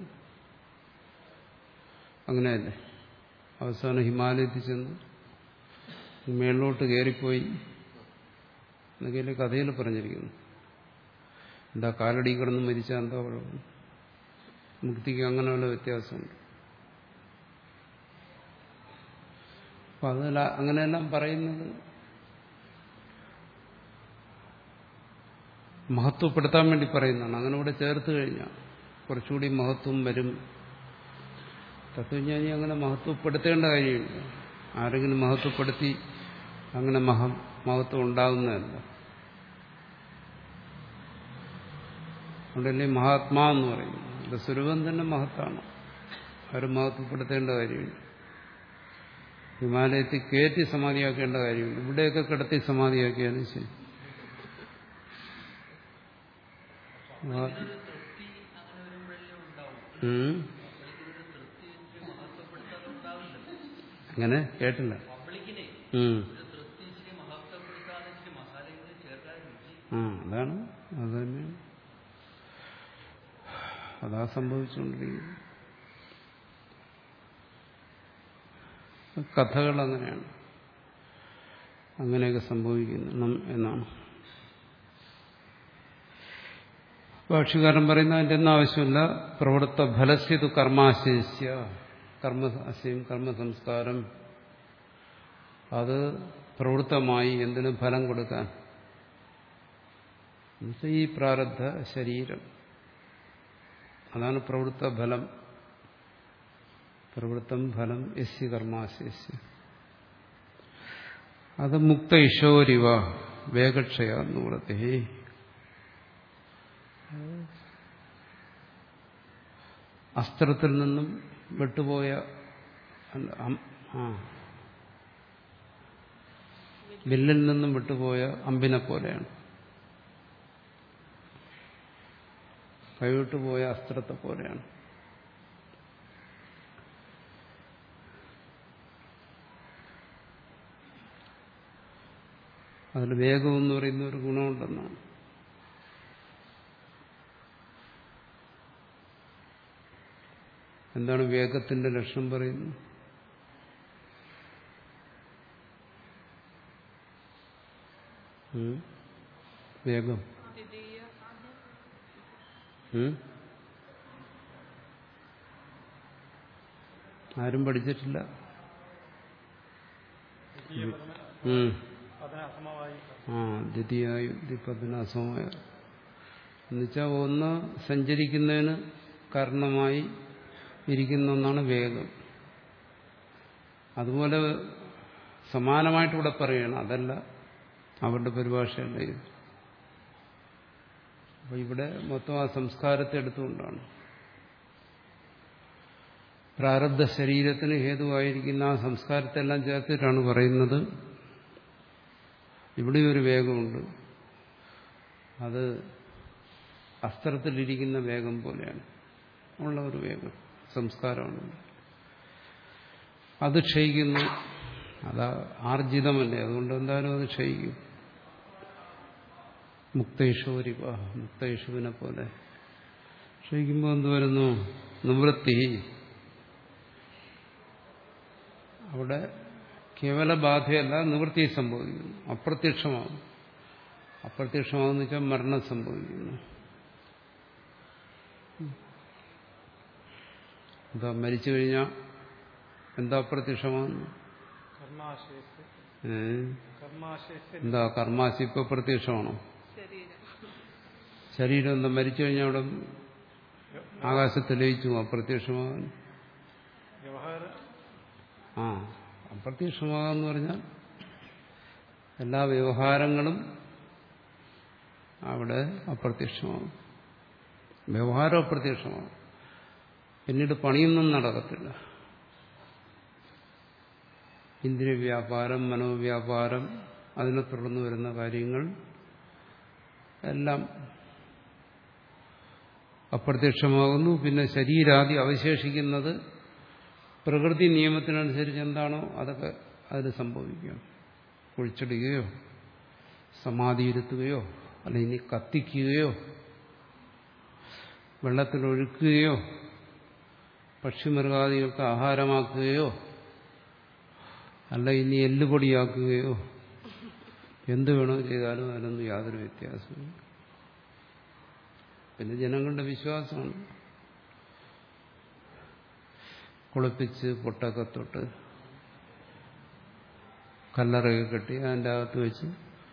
അങ്ങനെയല്ലേ അവസാനം ഹിമാലയത്തിൽ ചെന്ന് മേളിലോട്ട് കയറിപ്പോയി എന്നൊക്കെയല്ലേ കഥയിൽ പറഞ്ഞിരിക്കുന്നു എന്താ കാലടി കിടന്ന് മരിച്ചാൽ എന്താ കുഴപ്പം മുക്തിക്ക് അങ്ങനെ വല്ല വ്യത്യാസമുണ്ട് അപ്പൊ അതല്ല അങ്ങനെയെല്ലാം പറയുന്നത് മഹത്വപ്പെടുത്താൻ വേണ്ടി പറയുന്നതാണ് അങ്ങനെ ഇവിടെ ചേർത്ത് കഴിഞ്ഞാൽ കുറച്ചുകൂടി മഹത്വം വരും തത്വജ്ഞാനി അങ്ങനെ മഹത്വപ്പെടുത്തേണ്ട കാര്യമില്ല ആരെങ്കിലും മഹത്വപ്പെടുത്തി അങ്ങനെ മഹ മഹത്വം ഉണ്ടാകുന്നതല്ല അതുകൊണ്ടല്ലേ മഹാത്മാ എന്ന് പറയുന്നു ഇവിടെ സ്വരൂപം തന്നെ മഹത്താണ് ആരും മഹത്വപ്പെടുത്തേണ്ട കാര്യമില്ല ഹിമാലയത്തിൽ കയറ്റി സമാധിയാക്കേണ്ട കാര്യമില്ല ഇവിടെയൊക്കെ കിടത്തി സമാധിയാക്കിയാലും ശരി അങ്ങനെ കേട്ടില്ല ആ അതാണ് അത് തന്നെ അതാ സംഭവിച്ചുകൊണ്ടിരിക്കുന്നത് കഥകൾ അങ്ങനെയാണ് അങ്ങനെയൊക്കെ സംഭവിക്കുന്നു എന്നാണ് ഭാഷകാരൻ പറയുന്ന അതിൻ്റെ ഒന്നും ആവശ്യമില്ല പ്രവൃത്ത ഫലസ്യതു കർമാശേഷ്യ കർമ്മശയം കർമ്മസംസ്കാരം അത് പ്രവൃത്തമായി എന്തിനു ഫലം കൊടുക്കാൻ ഈ പ്രാരബ്ധ ശരീരം അതാണ് പ്രവൃത്ത ഫലം പ്രവൃത്തം ഫലം യസ്യ കർമാശേഷ്യ അത് മുക്ത ഇഷോരിവ വേഗക്ഷയ നിവൃത്തി അസ്ത്രത്തിൽ നിന്നും വിട്ടുപോയ അല്ല, അം- ആ വില്ലിൽ നിന്നും വിട്ടുപോയ അമ്പിനെ പോലെയാണ് കൈവിട്ടുപോയ അസ്ത്രത്തെ പോലെയാണ് അതിൽ വേഗം എന്ന് പറയുന്ന ഒരു ഗുണമുണ്ടെന്നാണ് എന്താണ് വേഗത്തിന്റെ ലക്ഷണം പറയുന്നത് ഉം? വേഗം ദ്വിതീയ ഉം? ആരും പഠിച്ചിട്ടില്ല ഉം. അതിന് അസമമായി ആ ദ്വിതീയായുദ്ധി അസമമായ എന്നുവെച്ചാൽ ഒന്ന് സഞ്ചരിക്കുന്നതിന് കാരണമായി ഇരിക്കുന്ന ഒന്നാണ് വേഗം അതുപോലെ സമാനമായിട്ട് ഇവിടെ പറയണം അതല്ല അവരുടെ പരിഭാഷയല്ല ഇത് അപ്പൊ ഇവിടെ മൊത്തം ആ സംസ്കാരത്തെ എടുത്തുകൊണ്ടാണ് പ്രാരബ്ധ ശരീരത്തിന് ഹേതുവായിരിക്കുന്ന ആ സംസ്കാരത്തെല്ലാം ചേർത്തിട്ടാണ് പറയുന്നത് ഇവിടെ ഒരു വേഗമുണ്ട് അത് അസ്ത്രത്തിലിരിക്കുന്ന വേഗം പോലെയാണ് ഉള്ള ഒരു വേഗം സംസ്കാരമാണ് അത് ക്ഷയിക്കുന്നു അത് ആർജിതമല്ലേ അതുകൊണ്ട് എന്തായാലും അത് ക്ഷയിക്കും മുക്തേശ്വരിവ മുക്തേഷുവിനെ പോലെ ക്ഷയിക്കുമ്പോൾ എന്ത് വരുന്നു നിവൃത്തി അവിടെ കേവല ബാധയല്ല നിവൃത്തി സംഭവിക്കുന്നു അപ്രത്യക്ഷമാകും അപ്രത്യക്ഷമാകുന്ന വെച്ചാൽ മരണം സംഭവിക്കുന്നു എന്താ മരിച്ചു കഴിഞ്ഞാൽ എന്താ അപ്രത്യക്ഷമാകുന്നു കർമാശയസ് ഏ? കർമാശയസ് എന്താ കർമാശി ഇപ്പൊ പ്രത്യക്ഷമാണോ ശരീരം ശരീരം എന്താ മരിച്ചു കഴിഞ്ഞാൽ അവിടെ ആകാശത്ത് ലയിച്ചു അപ്രത്യക്ഷമാകാൻ വ്യവഹാര ആ അപ്രത്യക്ഷമാകാന്ന് പറഞ്ഞാൽ എല്ലാ വ്യവഹാരങ്ങളും അവിടെ അപ്രത്യക്ഷമാകും വ്യവഹാരം അപ്രത്യക്ഷമാകും പിന്നീട് പണിയൊന്നും നടക്കത്തില്ല ഇന്ദ്രിയവ്യാപാരം മനോവ്യാപാരം അതിനെ തുടർന്ന് വരുന്ന കാര്യങ്ങൾ എല്ലാം അപ്രത്യക്ഷമാകുന്നു പിന്നെ ശരീരാദി അവശേഷിക്കുന്നത് പ്രകൃതി നിയമത്തിനനുസരിച്ച് എന്താണോ അതൊക്കെ അതിന് സംഭവിക്കും കുഴിച്ചിടുകയോ സമാധിയിരുത്തുകയോ അല്ലെങ്കിൽ ഇനി കത്തിക്കുകയോ വെള്ളത്തിലൊഴുക്കുകയോ പക്ഷിമൃഗാദികൾക്ക് ആഹാരമാക്കുകയോ അല്ല ഇനി എല്ലുപൊടിയാക്കുകയോ എന്ത് വേണോ ചെയ്താലും അതിനൊന്നും യാതൊരു വ്യത്യാസമില്ല പിന്നെ ജനങ്ങളുടെ വിശ്വാസമാണ് കുളിപ്പിച്ച് പൊട്ടൊക്കെ തൊട്ട് കല്ലറയൊക്കെ കെട്ടി അതിൻ്റെ അകത്ത് വെച്ച്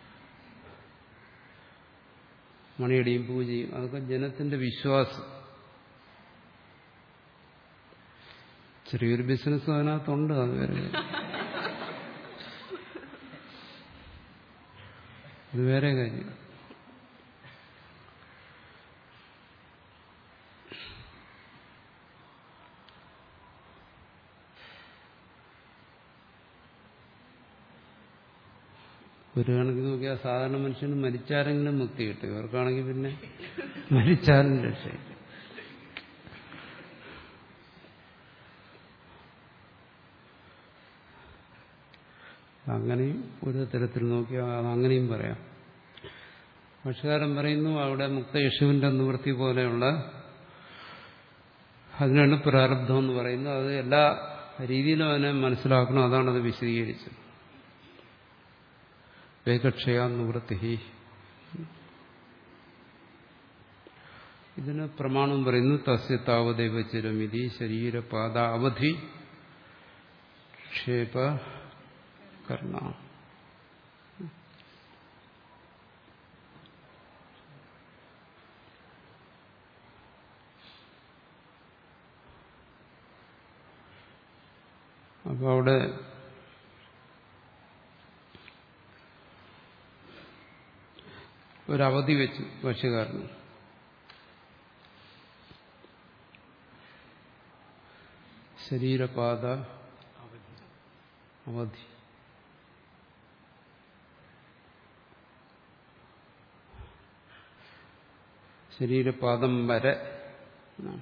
മണിയടിയും പൂജയും അതൊക്കെ ജനത്തിന്റെ വിശ്വാസം ചെറിയൊരു ബിസിനസ് അതിനകത്തുണ്ട് അത് വേറെ കാര്യം. ഇത് വേറെ കാര്യം ഒരു കണക്കിന് നോക്കിയാൽ സാധാരണ മനുഷ്യന് മരിച്ചാരെങ്കിലും മുക്തി കിട്ടും ഇവർക്കാണെങ്കിൽ പിന്നെ മരിച്ചാലും രക്ഷയില്ല അങ്ങനെയും ഒരു തരത്തിൽ നോക്കിയാൽ അത് അങ്ങനെയും പറയാം ഭക്ഷ്യകാരൻ പറയുന്നു അവിടെ മുക്ത യേശുവിന്റെ നിവൃത്തി പോലെയുള്ള അതിനാണ് പ്രാരബ്ധം എന്ന് പറയുന്നത് അത് എല്ലാ രീതിയിലും അതിനെ മനസ്സിലാക്കണം അതാണ് അത് വിശദീകരിച്ചത് വേഗക്ഷയ നിവൃത്തി ഇതിന് പ്രമാണം പറയുന്നു തസ്യ താവദേവ ചിരമിതി ശരീരപാദ അവധി ക്ഷേപ കർണ അപ്പോൾ അവിടെ ഒരവധി വെച്ചു ഭാഷ്യകാരന് ശരീരപാത അവധി ശരീരപാദം വരെ എന്നാണ്.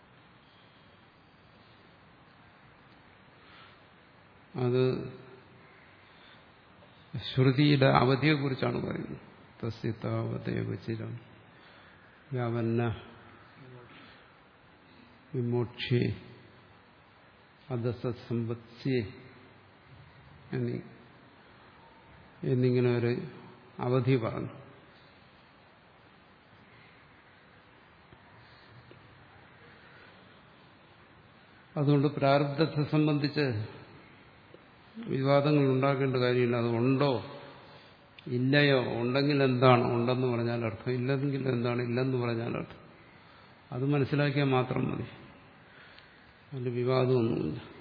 അത് ശ്രുതിയുടെ അവധിയെക്കുറിച്ചാണ് പറയുന്നത് തസ്യതാവതേവചിരം യാവന്ന വിമോക്ഷേ അധസമ്പത്സ്യേ എന്നീ എന്നിങ്ങനെ ഒരു അവധി പറഞ്ഞു അതുകൊണ്ട് പ്രാരബ്ധത്തെ സംബന്ധിച്ച് വിവാദങ്ങൾ ഉണ്ടാക്കേണ്ട കാര്യമില്ല അത് ഉണ്ടോ ഇല്ലയോ ഉണ്ടെങ്കിൽ എന്താണ് ഉണ്ടെന്ന് പറഞ്ഞാൽ അർത്ഥം ഇല്ലെങ്കിൽ എന്താണ് ഇല്ലെന്ന് പറഞ്ഞാൽ അർത്ഥം അത് മനസ്സിലാക്കിയാൽ മാത്രം മതി അതിൽ വിവാദമൊന്നുമില്ല